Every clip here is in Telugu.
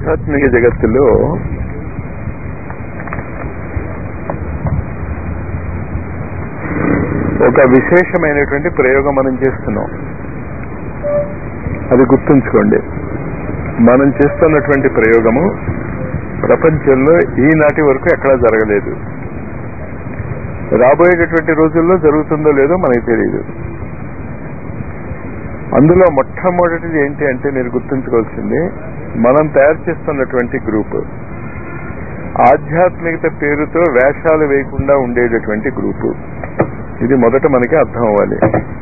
ఆధ్యాత్మిక జగత్తులో ఒక విశేషమైనటువంటి ప్రయోగం మనం చేస్తున్నాం అది గుర్తుంచుకోండి మనం చేస్తున్నటువంటి ప్రయోగము ప్రపంచంలో ఈనాటి వరకు ఎక్కడా జరగలేదు రాబోయేటటువంటి రోజుల్లో జరుగుతుందో లేదో మనకి తెలియదు అందులో మొట్టమొదటిది ఏంటి అంటే మీరు గుర్తుంచుకోవాల్సింది మనం తయారు చేస్తున్నటువంటి గ్రూప్ ఆధ్యాత్మికత పేరుతో వేషాలు వేయకుండా ఉండేటటువంటి గ్రూపు ఇది మొదట మనకి అర్థం అవ్వాలి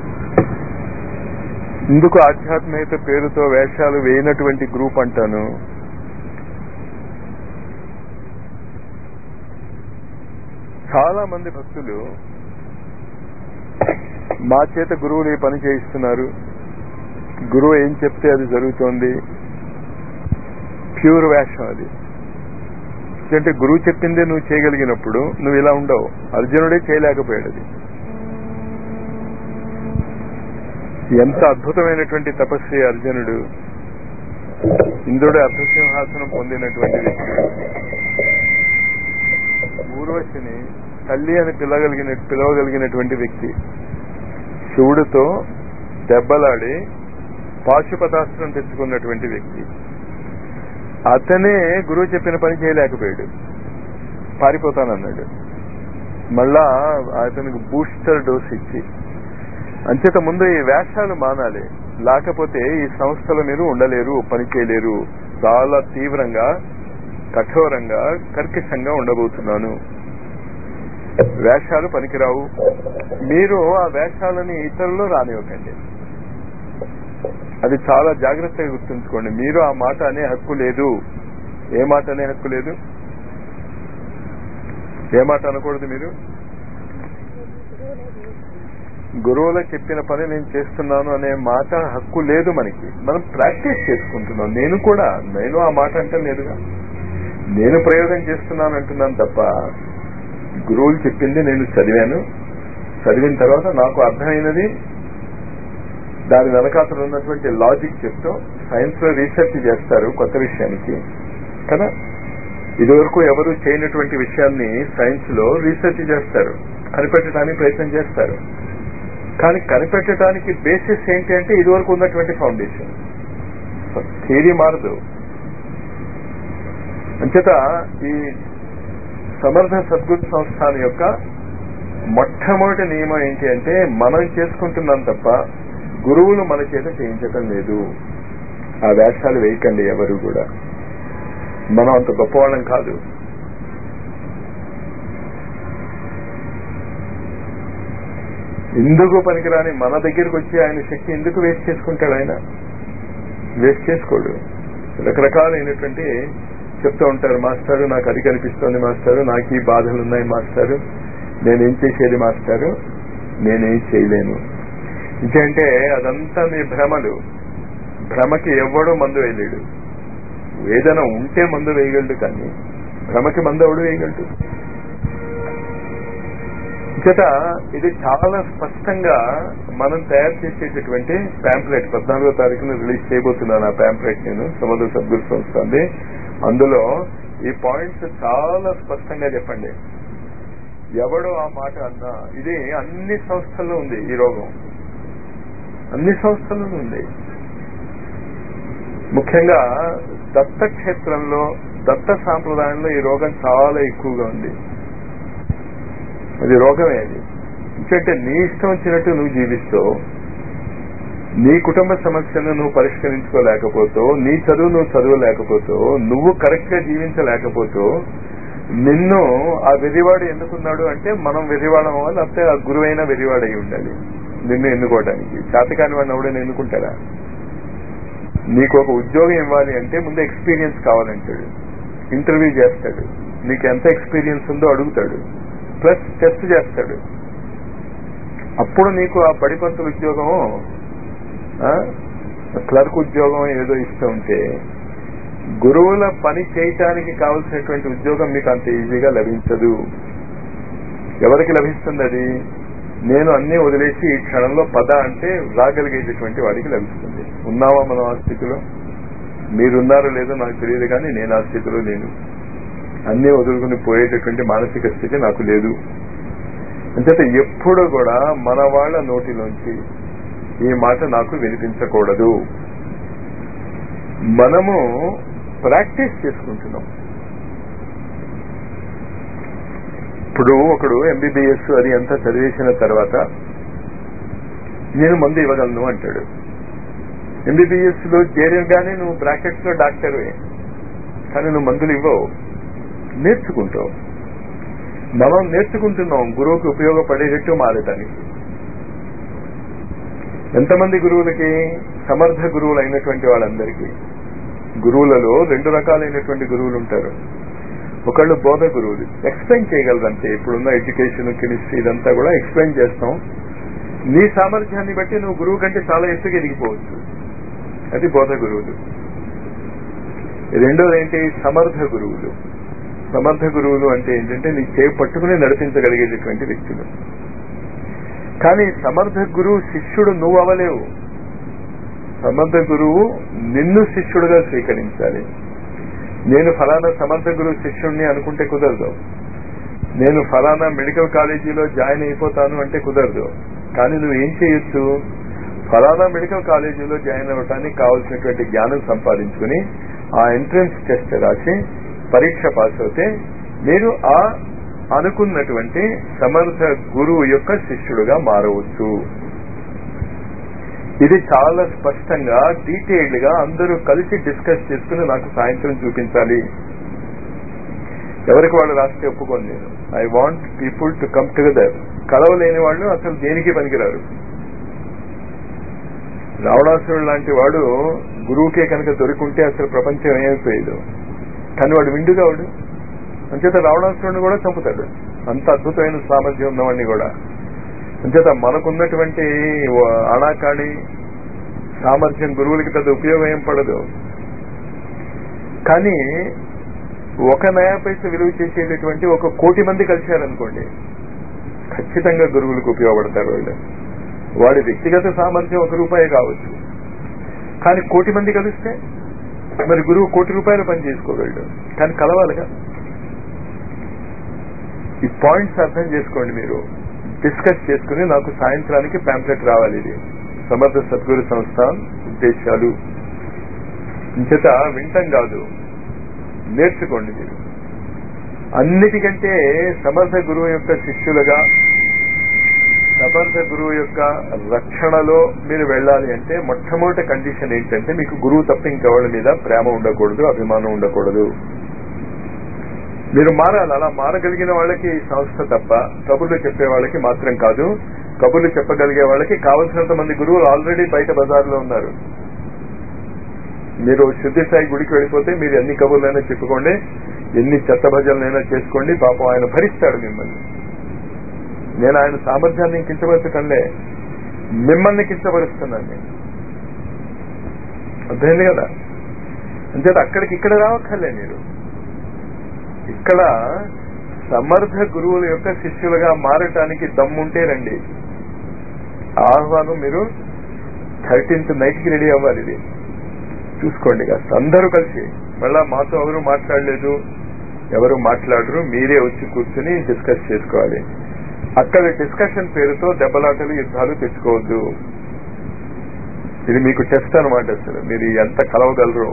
ఇందుకు ఆధ్యాత్మికత పేరుతో వేషాలు వేయనటువంటి గ్రూప్ అంటాను చాలా మంది భక్తులు మా చేత గురువులు ఈ పని చేయిస్తున్నారు గురువు ఏం చెప్తే అది జరుగుతోంది ప్యూర్ వేషం అది అంటే గురువు చెప్పిందే నువ్వు చేయగలిగినప్పుడు నువ్వు ఇలా ఉండవు అర్జునుడే చేయలేకపోయాడు అది ఎంత అద్భుతమైనటువంటి తపస్వి అర్జునుడు ఇంద్రుడు అర్ధసింహాసనం పొందినటువంటి వ్యక్తి ఊర్వశిని తల్లి అని పిలవగలిగిన పిలవగలిగినటువంటి వ్యక్తి శివుడితో దెబ్బలాడి పాశుపతాస్త్రం తెచ్చుకున్నటువంటి వ్యక్తి అతనే గురువు చెప్పిన పని చేయలేకపోయాడు పారిపోతానన్నాడు మళ్ళా అతనికి బూస్టర్ డోస్ ఇచ్చి అంచేత ముందు ఈ వేషాలు మానాలి లేకపోతే ఈ సంస్థల మీరు ఉండలేరు పని చేయలేరు చాలా తీవ్రంగా కఠోరంగా కర్కశంగా ఉండబోతున్నాను వేషాలు పనికిరావు మీరు ఆ వేషాలని ఇతరులు రానివ్వకండి అది చాలా జాగ్రత్తగా గుర్తుంచుకోండి మీరు ఆ మాట అనే హక్కు లేదు ఏ మాట అనే హక్కు లేదు ఏ మాట అనకూడదు మీరు గురువులు చెప్పిన పని నేను చేస్తున్నాను అనే మాట హక్కు లేదు మనకి మనం ప్రాక్టీస్ చేసుకుంటున్నాం నేను కూడా నేను ఆ మాట అంటే లేదుగా నేను ప్రయోగం చేస్తున్నాను అంటున్నాను తప్ప గురువులు చెప్పింది నేను చదివాను చదివిన తర్వాత నాకు అర్థమైనది దాని వెనకాతలు ఉన్నటువంటి లాజిక్ చెప్తూ సైన్స్ లో రీసెర్చ్ చేస్తారు కొత్త విషయానికి కదా ఇదివరకు ఎవరు చేయనటువంటి విషయాన్ని సైన్స్ లో రీసెర్చ్ చేస్తారు కనిపెట్టడానికి ప్రయత్నం చేస్తారు కానీ కనిపెట్టడానికి బేసిస్ ఏంటి అంటే ఇదివరకు ఉన్నటువంటి ఫౌండేషన్ థియరీ మారదు అంచేత ఈ సమర్థ సద్గురు సంస్థానం యొక్క మొట్టమొదటి నియమం ఏంటి అంటే మనం చేసుకుంటున్నాం తప్ప గురువులు మన చేత చేయించటం లేదు ఆ వేషాలు వేయకండి ఎవరు కూడా మనం అంత గొప్పవాళ్ళం కాదు ఎందుకు పనికిరాని మన దగ్గరికి వచ్చి ఆయన శక్తి ఎందుకు వేస్ట్ చేసుకుంటాడు ఆయన వేస్ట్ చేసుకోడు రకరకాలైనటువంటి చెప్తూ ఉంటారు మాస్టారు నాకు అది కనిపిస్తోంది మాస్టారు నాకు ఈ బాధలు ఉన్నాయి మాస్టారు నేనేం చేసేది మాస్టారు నేనేం చేయలేను ఇంకంటే అదంతా మీ భ్రమలు భ్రమకి ఎవ్వడూ మందు వేయలేడు ఏదైనా ఉంటే మందు వేయగలడు కానీ భ్రమకి మందు ఎవడు వేయగలడు చేత ఇది చాలా స్పష్టంగా మనం తయారు చేసేటటువంటి ప్యాంప్లెట్ పద్నాలుగో తారీఖున రిలీజ్ చేయబోతున్నాను ఆ ప్యాంప్లెట్ నేను సముద్ర సద్గురు సంస్థ అంది అందులో ఈ పాయింట్స్ చాలా స్పష్టంగా చెప్పండి ఎవడో ఆ మాట అన్నా ఇది అన్ని సంస్థల్లో ఉంది ఈ రోగం అన్ని సంస్థల్లో ఉంది ముఖ్యంగా దత్త క్షేత్రంలో దత్త సాంప్రదాయంలో ఈ రోగం చాలా ఎక్కువగా ఉంది అది రోగమే అది ఎందుకంటే నీ ఇష్టం వచ్చినట్టు నువ్వు జీవిస్తావు నీ కుటుంబ సమస్యను నువ్వు పరిష్కరించుకోలేకపోతూ నీ చదువు నువ్వు చదవలేకపోతూ నువ్వు కరెక్ట్ గా జీవించలేకపోతూ నిన్ను ఆ వెర్రివాడు ఎందుకున్నాడు అంటే మనం వెర్రివాడం అవ్వాలి లేకపోతే ఆ గురువైన వెర్రివాడై ఉండాలి నిన్ను ఎన్నుకోవడానికి చేతకాని వాడిని ఎవడైనా ఎన్నుకుంటారా నీకు ఒక ఉద్యోగం ఇవ్వాలి అంటే ముందు ఎక్స్పీరియన్స్ కావాలంటాడు ఇంటర్వ్యూ చేస్తాడు నీకు ఎంత ఎక్స్పీరియన్స్ ఉందో అడుగుతాడు ప్లస్ టెస్ట్ చేస్తాడు అప్పుడు నీకు ఆ బడిపంతుల ఉద్యోగం క్లర్క్ ఉద్యోగం ఏదో ఇష్టం ఉంటే గురువుల పని చేయటానికి కావలసినటువంటి ఉద్యోగం మీకు అంత ఈజీగా లభించదు ఎవరికి లభిస్తుంది అది నేను అన్ని వదిలేసి ఈ క్షణంలో పద అంటే రాగలిగేటటువంటి వాడికి లభిస్తుంది ఉన్నావా మనం ఆ స్థితిలో మీరున్నారో లేదో నాకు తెలియదు కానీ నేను ఆ స్థితిలో లేను అన్నీ వదులుకుని పోయేటటువంటి మానసిక స్థితి నాకు లేదు అంచేత ఎప్పుడు కూడా మన వాళ్ళ నోటిలోంచి ఈ మాట నాకు వినిపించకూడదు మనము ప్రాక్టీస్ చేసుకుంటున్నాం ఇప్పుడు ఒకడు ఎంబీబీఎస్ అది అంతా చదివేసిన తర్వాత నేను మందు ఇవ్వగలను అంటాడు ఎంబీబీఎస్ లో చేరగానే నువ్వు బ్రాకెట్స్ లో డాక్టర్వే కానీ నువ్వు మందులు ఇవ్వవు నేర్చుకుంటావు మనం నేర్చుకుంటున్నాం గురువుకి ఉపయోగపడేటట్టు మారటానికి ఎంతమంది గురువులకి సమర్థ గురువులు అయినటువంటి వాళ్ళందరికీ గురువులలో రెండు రకాలైనటువంటి గురువులు ఉంటారు ఒకళ్ళు బోధ గురువులు ఎక్స్ప్లెయిన్ చేయగలరు అంతే ఇప్పుడున్న ఎడ్యుకేషన్ కెమిస్ట్రీ ఇదంతా కూడా ఎక్స్ప్లెయిన్ చేస్తాం నీ సామర్థ్యాన్ని బట్టి నువ్వు గురువు కంటే చాలా ఎత్తుకు ఎదిగిపోవచ్చు అది బోధ గురువులు రెండోది ఏంటి సమర్థ గురువులు సమర్థ గురువులు అంటే ఏంటంటే నీ చేయి పట్టుకుని నడిపించగలిగేటటువంటి వ్యక్తులు కానీ సమర్థ గురువు శిష్యుడు నువ్వు అవ్వలేవు సమర్థ గురువు నిన్ను శిష్యుడుగా స్వీకరించాలి నేను ఫలానా సమర్థ గురువు శిష్యుణ్ణి అనుకుంటే కుదరదు నేను ఫలానా మెడికల్ కాలేజీలో జాయిన్ అయిపోతాను అంటే కుదరదు కానీ నువ్వు ఏం చేయొచ్చు ఫలానా మెడికల్ కాలేజీలో జాయిన్ అవ్వటానికి కావాల్సినటువంటి జ్ఞానం సంపాదించుకుని ఆ ఎంట్రన్స్ టెస్ట్ రాసి పరీక్ష పాస్ అవుతే మీరు ఆ అనుకున్నటువంటి సమర్థ గురువు యొక్క శిష్యుడుగా మారవచ్చు ఇది చాలా స్పష్టంగా డీటెయిల్డ్ గా అందరూ కలిసి డిస్కస్ చేసుకుని నాకు సాయంత్రం చూపించాలి ఎవరికి వాళ్ళు రాస్తే ఒప్పుకోను నేను I want people to come together కలవలేని వాళ్ళు అసలు దేనికి పనికిరారు రావణాసురుడు లాంటి వాడు గురువుకే కనుక దొరికింటే అసలు ప్రపంచం ఏమైపోయేదు కానీ వాడు విండుగా వాడు అంచేత రావణాసురుడిని కూడా చంపుతాడు అంత అద్భుతమైన సామర్థ్యం ఉన్నవాడిని కూడా అంచేత మనకున్నటువంటి అణాకాళి సామర్థ్యం గురువులకి పెద్ద ఉపయోగం ఏం పడదు కానీ ఒక నయా పైస విలువ చేసేటటువంటి ఒక కోటి మంది కలిశారనుకోండి ఖచ్చితంగా గురువులకు ఉపయోగపడతారు వాళ్ళు వాడి వ్యక్తిగత సామర్థ్యం ఒక రూపాయి కావచ్చు కానీ కోటి మంది కలిస్తే మరి గురువు కోటి రూపాయలు పని చేసుకోగలడు కానీ కలవాలిగా ఈ పాయింట్స్ అర్థం చేసుకోండి మీరు డిస్కస్ చేసుకుని నాకు సాయంత్రానికి ప్యాంప్లెట్ రావాలి ఇది సమర్థ సద్గురు సంస్థ ఉద్దేశాలు ఇంచేత వింటం కాదు నేర్చుకోండి మీరు అన్నిటికంటే సమర్థ గురువు యొక్క శిష్యులుగా సమర్థ గురువు యొక్క రక్షణలో మీరు వెళ్ళాలి అంటే మొట్టమొదటి కండిషన్ ఏంటంటే మీకు గురువు తప్ప ఇంకెవరి మీద ప్రేమ ఉండకూడదు అభిమానం ఉండకూడదు మీరు మారాలి అలా మారగలిగిన వాళ్ళకి ఈ సంస్థ తప్ప కబుర్లు చెప్పే వాళ్ళకి మాత్రం కాదు కబుర్లు చెప్పగలిగే వాళ్ళకి కావలసినంత మంది గురువులు ఆల్రెడీ బయట బజార్లో ఉన్నారు మీరు శుద్ధి స్థాయి గుడికి వెళ్ళిపోతే మీరు ఎన్ని కబుర్లైనా చెప్పుకోండి ఎన్ని చెత్త భజనలైనా చేసుకోండి పాపం ఆయన భరిస్తాడు మిమ్మల్ని నేను ఆయన సామర్థ్యాన్ని కించపరచకంలే మిమ్మల్ని కించపరుస్తున్నాను నేను అర్థమైంది కదా అంచేత అక్కడికి ఇక్కడ రావక్కర్లే మీరు ఇక్కడ సమర్థ గురువుల యొక్క శిష్యులుగా మారటానికి దమ్ముంటే రండి ఆహ్వానం మీరు థర్టీన్త్ నైట్ కి రెడీ అవ్వాలి ఇది చూసుకోండి కాస్త అందరూ కలిసి మళ్ళా మాతో ఎవరు మాట్లాడలేదు ఎవరు మాట్లాడరు మీరే వచ్చి కూర్చుని డిస్కస్ చేసుకోవాలి అక్కడ డిస్కషన్ పేరుతో దెబ్బలాటలు యుద్ధాలు తెచ్చుకోవద్దు ఇది మీకు టెస్ట్ అనమాట అసలు మీరు ఎంత కలవగలరు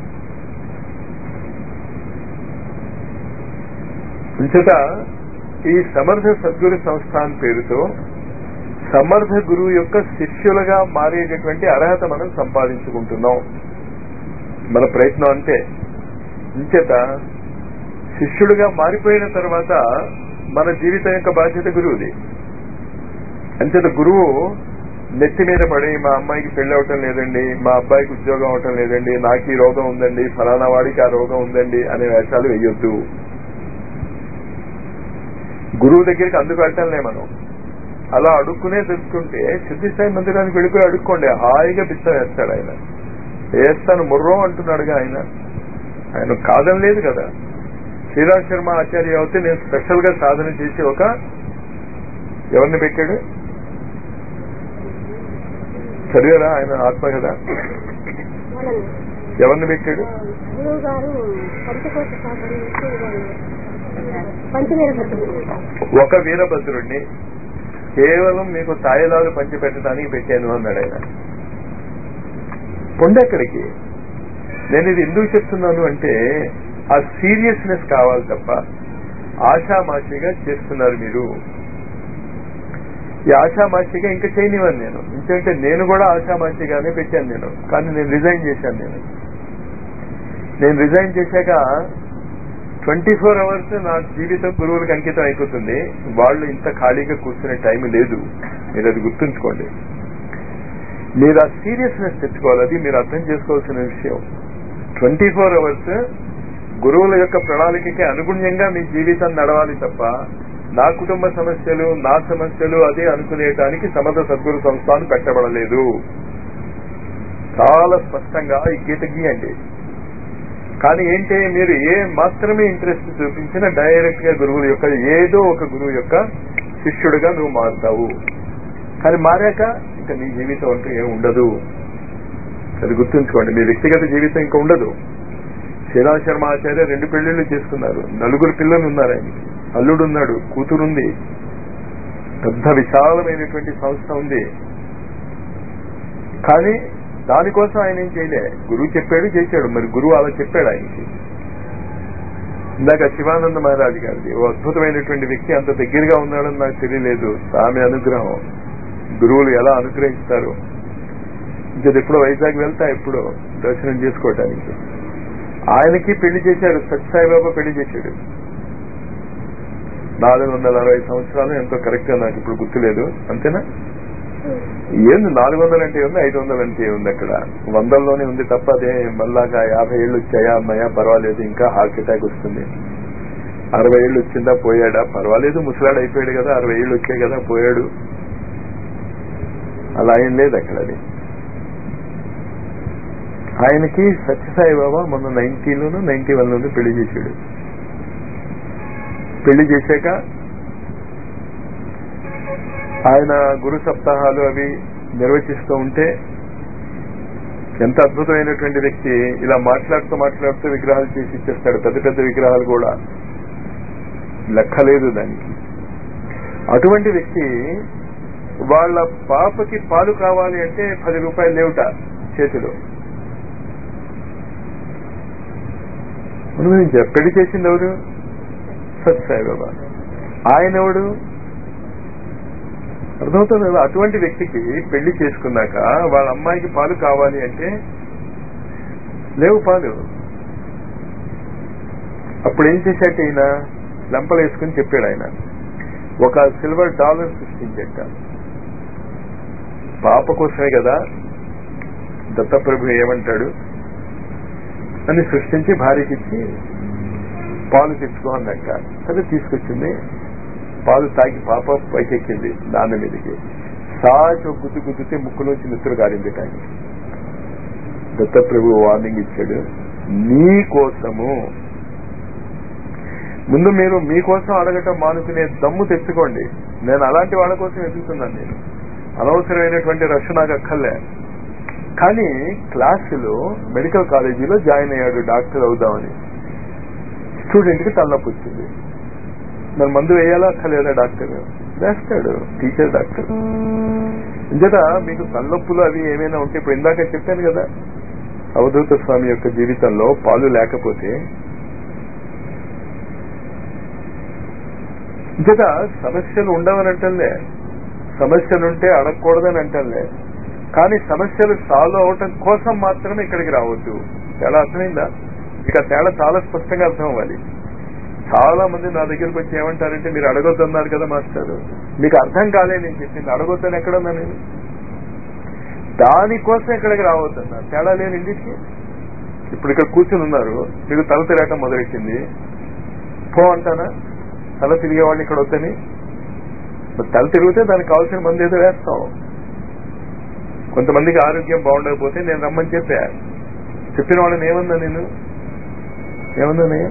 అంచేత ఈ సమర్థ సద్గురు సంస్థాన్ పేరుతో సమర్థ గురువు యొక్క శిష్యులుగా మారేటటువంటి అర్హత మనం సంపాదించుకుంటున్నాం మన ప్రయత్నం అంతే ఇంచేత శిష్యుడిగా మారిపోయిన తర్వాత మన జీవితం యొక్క బాధ్యత గురువుది అంచేత గురువు నెత్తి మీద పడి మా అమ్మాయికి పెళ్లి అవటం లేదండి మా అబ్బాయికి ఉద్యోగం అవటం లేదండి నాకు ఈ రోగం ఉందండి ఫలానా వాడికి ఆ రోగం ఉందండి అనే వేషాలు వేయొద్దు గురువు దగ్గరికి అందుకు వెళ్ళటంలే మనం అలా అడుక్కునే తెలుసుకుంటే సిద్ధిస్థాయి మందిరానికి వెళ్ళిపోయి అడుక్కోండి హాయిగా బిచ్చ వేస్తాడు ఆయన వేస్తాను ముర్రం అంటున్నాడుగా ఆయన ఆయన కాదని లేదు కదా శ్రీరామ్ శర్మ ఆచార్య అయితే నేను స్పెషల్ గా సాధన చేసి ఒక ఎవరిని పెట్టాడు చదివారా ఆయన ఆత్మ కదా ఎవరిని పెట్టాడు గురువు గారు పంచకోశ శాఖని పంచవీరభద్రుడు ఒక వీరభద్రుడిని కేవలం మీకు తాయిలాలు పంచి పెట్టడానికి పెట్టాను అన్నాడు ఆయన పొండెక్కడికి నేను ఇది ఎందుకు చెప్తున్నాను అంటే ఆ సీరియస్నెస్ కావాలి తప్ప ఆషామాషిగా చేస్తున్నారు మీరు ఈ ఆషామాషిగా ఇంకా చేయనివ్వను నేను ఎందుకంటే నేను కూడా ఆషామాషిగానే పెట్టాను నేను కానీ నేను రిజైన్ చేశాను నేను నేను రిజైన్ చేశాక ట్వంటీ ఫోర్ అవర్స్ నా జీవితం గురువులకు అంకితం అయిపోతుంది వాళ్ళు ఇంత ఖాళీగా కూర్చునే టైం లేదు మీరు అది గుర్తుంచుకోండి మీరు ఆ సీరియస్నెస్ తెచ్చుకోవాలి అది మీరు అర్థం చేసుకోవాల్సిన విషయం ట్వంటీ ఫోర్ అవర్స్ గురువుల యొక్క ప్రణాళికకి అనుగుణ్యంగా మీ జీవితం నడవాలి తప్ప నా కుటుంబ సమస్యలు నా సమస్యలు అదే అనుకునేటానికి సమర్థ సద్గురు సంస్థానం పెట్టబడలేదు చాలా స్పష్టంగా ఈ గీత గీయండి కానీ ఏంటి మీరు ఏ మాత్రమే ఇంట్రెస్ట్ చూపించిన డైరెక్ట్ గా గురువుల యొక్క ఏదో ఒక గురువు యొక్క శిష్యుడిగా నువ్వు మారుతావు కానీ మారాక ఇంకా నీ జీవితం అంటూ ఏం ఉండదు అది గుర్తుంచుకోండి మీ వ్యక్తిగత జీవితం ఇంకా ఉండదు శ్రీరామ శర్మ ఆచార్య రెండు పెళ్లిళ్ళు చేసుకున్నారు నలుగురు పిల్లలు ఉన్నారు ఆయనకి అల్లుడు ఉన్నాడు కూతురుంది పెద్ద విశాలమైనటువంటి సంస్థ ఉంది కానీ దానికోసం ఆయన ఏం చేయలే గురువు చెప్పాడు చేశాడు మరి గురువు అలా చెప్పాడు ఆయనకి ఇందాక శివానంద మహారాజు గారిది ఓ అద్భుతమైనటువంటి వ్యక్తి అంత దగ్గరగా ఉన్నాడని నాకు తెలియలేదు ఆమె అనుగ్రహం గురువులు ఎలా అనుగ్రహిస్తారు ఇంకా ఎప్పుడో వైజాగ్ వెళ్తా ఎప్పుడో దర్శనం చేసుకోవటానికి ఆయనకి పెళ్లి చేశాడు సత్యసాయిబాబా పెళ్లి చేశాడు నాలుగు వందల అరవై సంవత్సరాలు ఎంతో కరెక్ట్ గా నాకు ఇప్పుడు గుర్తులేదు అంతేనా ఏంది నాలుగు వందలు అంటే ఉంది ఐదు వందలు అంటే ఉంది అక్కడ వందల్లోనే ఉంది తప్ప అదే మళ్ళాగా యాభై ఏళ్ళు వచ్చాయా అమ్మాయా పర్వాలేదు ఇంకా హార్ట్ అటాక్ వస్తుంది అరవై ఏళ్ళు వచ్చిందా పోయాడా పర్వాలేదు ముసలాడు అయిపోయాడు కదా అరవై ఏళ్ళు వచ్చాయి కదా పోయాడు అలా ఏం లేదు అక్కడ అది ఆయనకి సత్యసాయి బాబా మొన్న నైన్టీలోను నైన్టీ వన్ లోను పెళ్లి చేశాడు పెళ్లి చేశాక ఆయన గురు సప్తాహాలు అవి నిర్వచిస్తూ ఉంటే ఎంత అద్భుతమైనటువంటి వ్యక్తి ఇలా మాట్లాడుతూ మాట్లాడుతూ విగ్రహాలు చేసి ఇచ్చేస్తాడు పెద్ద పెద్ద విగ్రహాలు కూడా లెక్కలేదు దానికి అటువంటి వ్యక్తి వాళ్ళ పాపకి పాలు కావాలి అంటే పది రూపాయలు లేవుట చేతిలో అనుభవించారు పెళ్లి చేసింది ఎవరు సత్సాయి బాబా ఆయన ఎవడు అర్థమవుతుంది కదా అటువంటి వ్యక్తికి పెళ్లి చేసుకున్నాక వాళ్ళ అమ్మాయికి పాలు కావాలి అంటే లేవు పాలు అప్పుడు ఏం చేశాట ఈయన లంపలు వేసుకుని చెప్పాడు ఆయన ఒక సిల్వర్ డాలర్ సృష్టించట పాప కోసమే కదా దత్తప్రభు ఏమంటాడు అని సృష్టించి భార్యకిచ్చి పాలు తెచ్చుకో అన్నట్ట సరే తీసుకొచ్చింది పాలు తాగి పాప పైకెక్కింది నాన్న మీదకి సాచి ఒక గుద్దు గుద్దితే ముక్కులోంచి నిద్ర గారింది కానీ దత్తప్రభు వార్నింగ్ ఇచ్చాడు నీ కోసము ముందు మీరు మీకోసం అడగటం మానుకునే దమ్ము తెచ్చుకోండి నేను అలాంటి వాళ్ళ కోసం ఎదుగుతున్నాను నేను అనవసరమైనటువంటి రష్ నాకు అక్కర్లే కానీ క్లాసులో మెడికల్ కాలేజీలో జాయిన్ అయ్యాడు డాక్టర్ అవుదామని స్టూడెంట్ కి తలనొప్పి వచ్చింది మరి మందు వేయాలా అక్కర్లేదా డాక్టర్ వేస్తాడు టీచర్ డాక్టర్ ఇంచేత మీకు తలనొప్పులు అవి ఏమైనా ఉంటే ఇప్పుడు ఇందాక చెప్పాను కదా అవధూత స్వామి యొక్క జీవితంలో పాలు లేకపోతే ఇంచేత సమస్యలు ఉండవని అంటలే సమస్యలుంటే అడగకూడదని అంటలే కానీ సమస్యలు సాల్వ్ అవటం కోసం మాత్రమే ఇక్కడికి రావద్దు తేడా అర్థమైందా ఇక తేడా చాలా స్పష్టంగా అర్థం అవ్వాలి చాలా మంది నా దగ్గరకు వచ్చి ఏమంటారంటే మీరు అడగొద్దు అన్నారు కదా మాస్టర్ మీకు అర్థం కాలే నేను చెప్పింది అడగొద్దని ఎక్కడున్నా నేను దానికోసం ఇక్కడికి రావద్దన్నా తేడా లేని ఇంటికి ఇప్పుడు ఇక్కడ కూర్చుని ఉన్నారు మీకు తల తిరగటం మొదలెట్టింది పో అంటానా తల తిరిగేవాడిని ఇక్కడ వద్దని మరి తల తిరిగితే దానికి కావాల్సిన మంది ఏదో వేస్తాం కొంతమందికి ఆరోగ్యం బాగుండకపోతే నేను రమ్మని చెప్పా చెప్పిన వాళ్ళని ఏమన్నా నేను ఏమన్నా నేను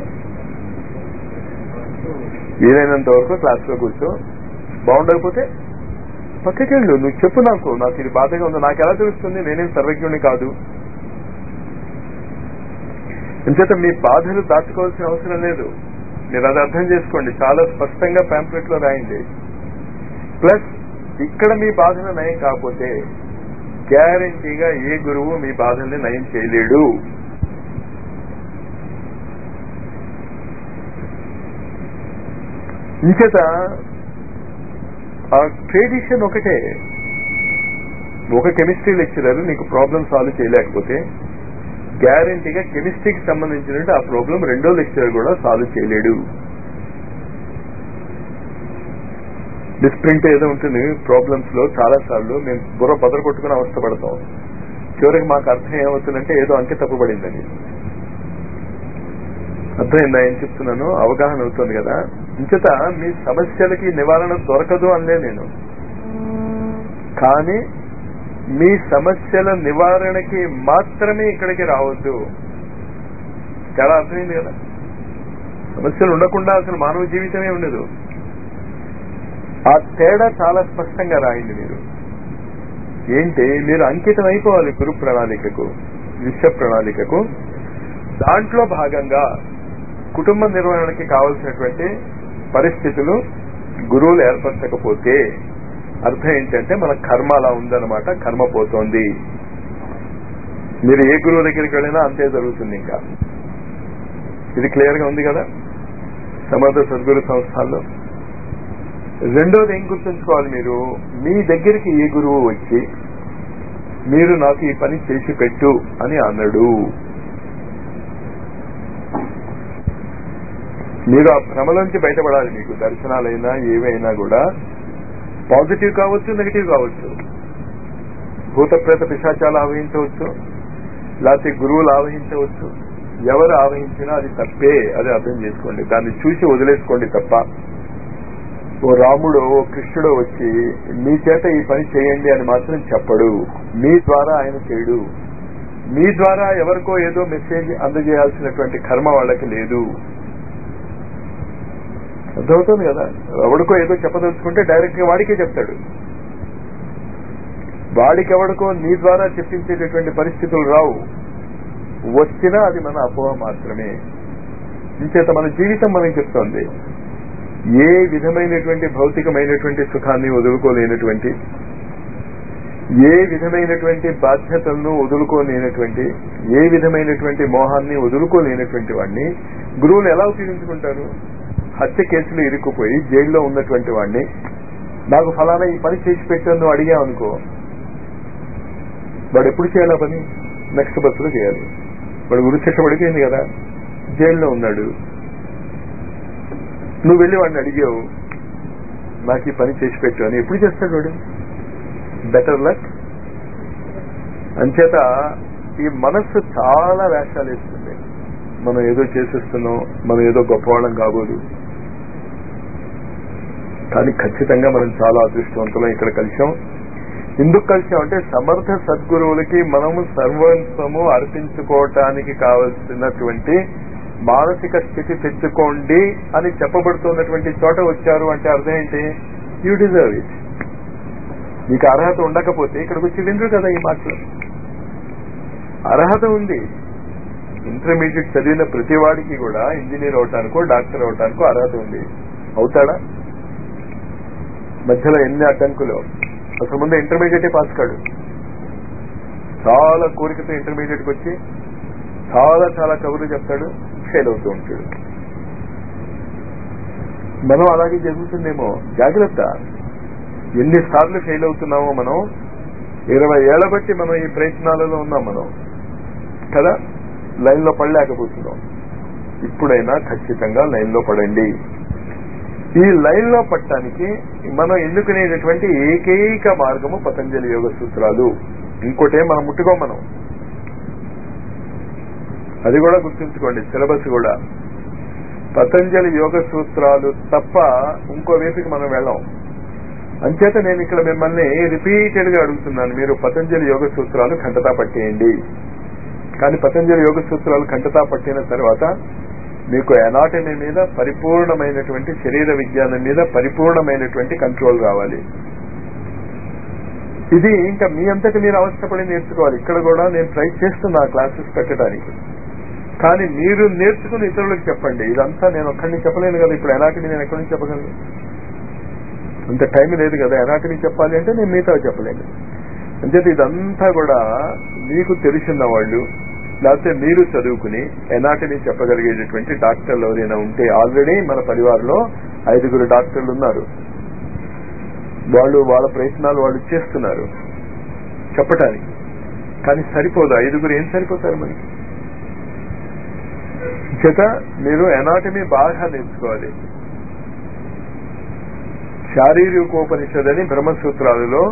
వీలైనంత వరకు క్లాస్ లో కూర్చో బాగుండకపోతే పక్కకి వెళ్ళు నువ్వు చెప్పు నాకు నాకు ఇది బాధగా ఉంది నాకు ఎలా తెలుస్తుంది నేనేం సర్వజ్ఞుని కాదు అంచేత మీ బాధలు దాచుకోవాల్సిన అవసరం లేదు మీరు అది అర్థం చేసుకోండి చాలా స్పష్టంగా ప్యాంప్లెట్ లో రాయండి ప్లస్ ఇక్కడ మీ బాధలు నయం కాకపోతే గ్యారంటీగా ఏ గురువు మీ బాధల్ని నయం చేయలేడు ఇంచేత ఆ ట్రెడిషన్ ఒకటే ఒక కెమిస్ట్రీ లెక్చరర్ నీకు ప్రాబ్లం సాల్వ్ చేయలేకపోతే గ్యారంటీగా కెమిస్ట్రీకి సంబంధించినట్టు ఆ ప్రాబ్లం రెండో లెక్చరర్ కూడా సాల్వ్ చేయలేడు మిస్ప్రింట్ ఏదో ఉంటుంది ప్రాబ్లమ్స్ లో చాలా సార్లు మేము బుర్ర బదలు కొట్టుకుని అవస్థపడతాం చివరికి మాకు అర్థం ఏమవుతుందంటే ఏదో అంకె తప్పుపడిందని అర్థమైందా ఏం చెప్తున్నాను అవగాహన అవుతుంది కదా ఇంచేత మీ సమస్యలకి నివారణ దొరకదు అనలే నేను కానీ మీ సమస్యల నివారణకి మాత్రమే ఇక్కడికి రావద్దు చాలా అర్థమైంది కదా సమస్యలు ఉండకుండా అసలు మానవ జీవితమే ఉండదు ఆ తేడా చాలా స్పష్టంగా రాయండి మీరు ఏంటి మీరు అంకితం అయిపోవాలి గురు ప్రణాళికకు విశ్వ ప్రణాళికకు దాంట్లో భాగంగా కుటుంబ నిర్వహణకి కావలసినటువంటి పరిస్థితులు గురువులు ఏర్పరచకపోతే అర్థం ఏంటంటే మన కర్మ అలా ఉందన్నమాట కర్మ పోతోంది మీరు ఏ గురువు దగ్గరికి వెళ్ళినా అంతే జరుగుతుంది ఇంకా ఇది క్లియర్ గా ఉంది కదా సమర్థ సద్గురు సంస్థల్లో రెండోది ఏం గుర్తుంచుకోవాలి మీరు మీ దగ్గరికి ఏ గురువు వచ్చి మీరు నాకు ఈ పని చేసి పెట్టు అని అన్నాడు మీరు ఆ భ్రమలోంచి బయటపడాలి మీకు దర్శనాలైనా ఏవైనా కూడా పాజిటివ్ కావచ్చు నెగిటివ్ కావచ్చు భూత ప్రేత పిశాచాలు ఆవహించవచ్చు లేకపోతే గురువులు ఆవహించవచ్చు ఎవరు ఆవహించినా అది తప్పే అది అర్థం చేసుకోండి దాన్ని చూసి వదిలేసుకోండి తప్ప ఓ రాముడు ఓ కృష్ణుడు వచ్చి మీ చేత ఈ పని చేయండి అని మాత్రం చెప్పడు మీ ద్వారా ఆయన చేయడు మీ ద్వారా ఎవరికో ఏదో మెసేజ్ అందజేయాల్సినటువంటి కర్మ వాళ్ళకి లేదు అర్థమవుతుంది కదా ఎవడికో ఏదో చెప్పదలుచుకుంటే డైరెక్ట్ గా వాడికే చెప్తాడు వాడికి ఎవడికో నీ ద్వారా చెప్పించేటటువంటి పరిస్థితులు రావు వచ్చినా అది మన అపోహ మాత్రమే ఇంచేత మన జీవితం మనకి చెప్తోంది ఏ విధమైనటువంటి భౌతికమైనటువంటి సుఖాన్ని వదులుకోలేనటువంటి ఏ విధమైనటువంటి బాధ్యతలను వదులుకోలేనటువంటి ఏ విధమైనటువంటి మోహాన్ని వదులుకోలేనటువంటి వాడిని గురువులు ఎలా ఉపయోగించుకుంటారు హత్య కేసులు ఇరుక్కుపోయి జైల్లో ఉన్నటువంటి వాడిని నాకు ఫలానా ఈ పని చేసి పెట్టాను అడిగావు అనుకో వాడు ఎప్పుడు చేయాలి ఆ పని నెక్స్ట్ బస్సులో చేయాలి వాడు గురి శిక్ష పడిపోయింది కదా జైల్లో ఉన్నాడు నువ్వు వెళ్ళి వాడిని అడిగావు నాకు ఈ పని చేసి పెట్టు అని ఎప్పుడు చేస్తాడు వాడు బెటర్ లక్ అంచేత ఈ మనస్సు చాలా వేషాలు వేస్తుంది మనం ఏదో చేసేస్తున్నాం మనం ఏదో గొప్పవాళ్ళం కాబోదు కానీ ఖచ్చితంగా మనం చాలా అదృష్టవంతులం ఇక్కడ కలిసాం ఎందుకు కలిసాం అంటే సమర్థ సద్గురువులకి మనము సర్వస్వము అర్పించుకోవటానికి కావలసినటువంటి మానసిక స్థితి తెచ్చుకోండి అని చెప్పబడుతున్నటువంటి చోట వచ్చారు అంటే అర్థం ఏంటి యూ డిజర్వ్ ఇట్ మీకు అర్హత ఉండకపోతే ఇక్కడికి వచ్చి వినరు కదా ఈ మాటలు అర్హత ఉంది ఇంటర్మీడియట్ చదివిన ప్రతి వాడికి కూడా ఇంజనీర్ అవటానికో డాక్టర్ అవటానికో అర్హత ఉంది అవుతాడా మధ్యలో ఎన్ని అడ్డంకులు అసలు ముందు ఇంటర్మీడియట్ పాస్ కాడు చాలా కోరికతో ఇంటర్మీడియట్కి వచ్చి చాలా చాలా కబుర్లు చెప్తాడు ఫెయిల్ అవుతూ ఉంటాడు మనం అలాగే జరుగుతుందేమో జాగ్రత్త ఎన్నిసార్లు ఫెయిల్ అవుతున్నామో మనం ఇరవై ఏళ్ల బట్టి మనం ఈ ప్రయత్నాలలో ఉన్నాం మనం కదా లైన్ లో పడలేకపోతున్నాం ఇప్పుడైనా ఖచ్చితంగా లైన్ లో పడండి ఈ లైన్ లో పట్టడానికి మనం ఎన్నుకునేటటువంటి ఏకైక మార్గము పతంజలి యోగ సూత్రాలు ఇంకోటే మనం ముట్టుకోం మనం అది కూడా గుర్తుంచుకోండి సిలబస్ కూడా పతంజలి యోగ సూత్రాలు తప్ప ఇంకో వైపుకి మనం వెళ్ళాం అంచేత నేను ఇక్కడ మిమ్మల్ని రిపీటెడ్ గా అడుగుతున్నాను మీరు పతంజలి యోగ సూత్రాలు కంటతా పట్టేయండి కానీ పతంజలి యోగ సూత్రాలు కంటతా పట్టిన తర్వాత మీకు ఎనాటమీ మీద పరిపూర్ణమైనటువంటి శరీర విజ్ఞానం మీద పరిపూర్ణమైనటువంటి కంట్రోల్ రావాలి ఇది ఇంకా మీ అంతటి మీరు అవస్థపడి నేర్చుకోవాలి ఇక్కడ కూడా నేను ట్రై చేస్తున్నా క్లాసెస్ పెట్టడానికి కానీ మీరు నేర్చుకుని ఇతరులకు చెప్పండి ఇదంతా నేను ఒక్కడిని చెప్పలేను కదా ఇప్పుడు ఎలాంటిది నేను ఎక్కడి నుంచి చెప్పగలను అంత టైం లేదు కదా ఎలాంటివి చెప్పాలి అంటే నేను మిగతా చెప్పలేను అంచేత ఇదంతా కూడా మీకు తెలిసిన వాళ్ళు లేకపోతే మీరు చదువుకుని ఎనాటమీ చెప్పగలిగేటటువంటి డాక్టర్లు ఎవరైనా ఉంటే ఆల్రెడీ మన పరివారంలో ఐదుగురు డాక్టర్లు ఉన్నారు వాళ్ళు వాళ్ళ ప్రయత్నాలు వాళ్ళు చేస్తున్నారు చెప్పటానికి కానీ సరిపోదు ఐదుగురు ఏం సరిపోతారు మనకి చేత మీరు ఎనాటమీ బాగా నేర్చుకోవాలి శారీరకోపనిషదని బ్రహ్మసూత్రాలలో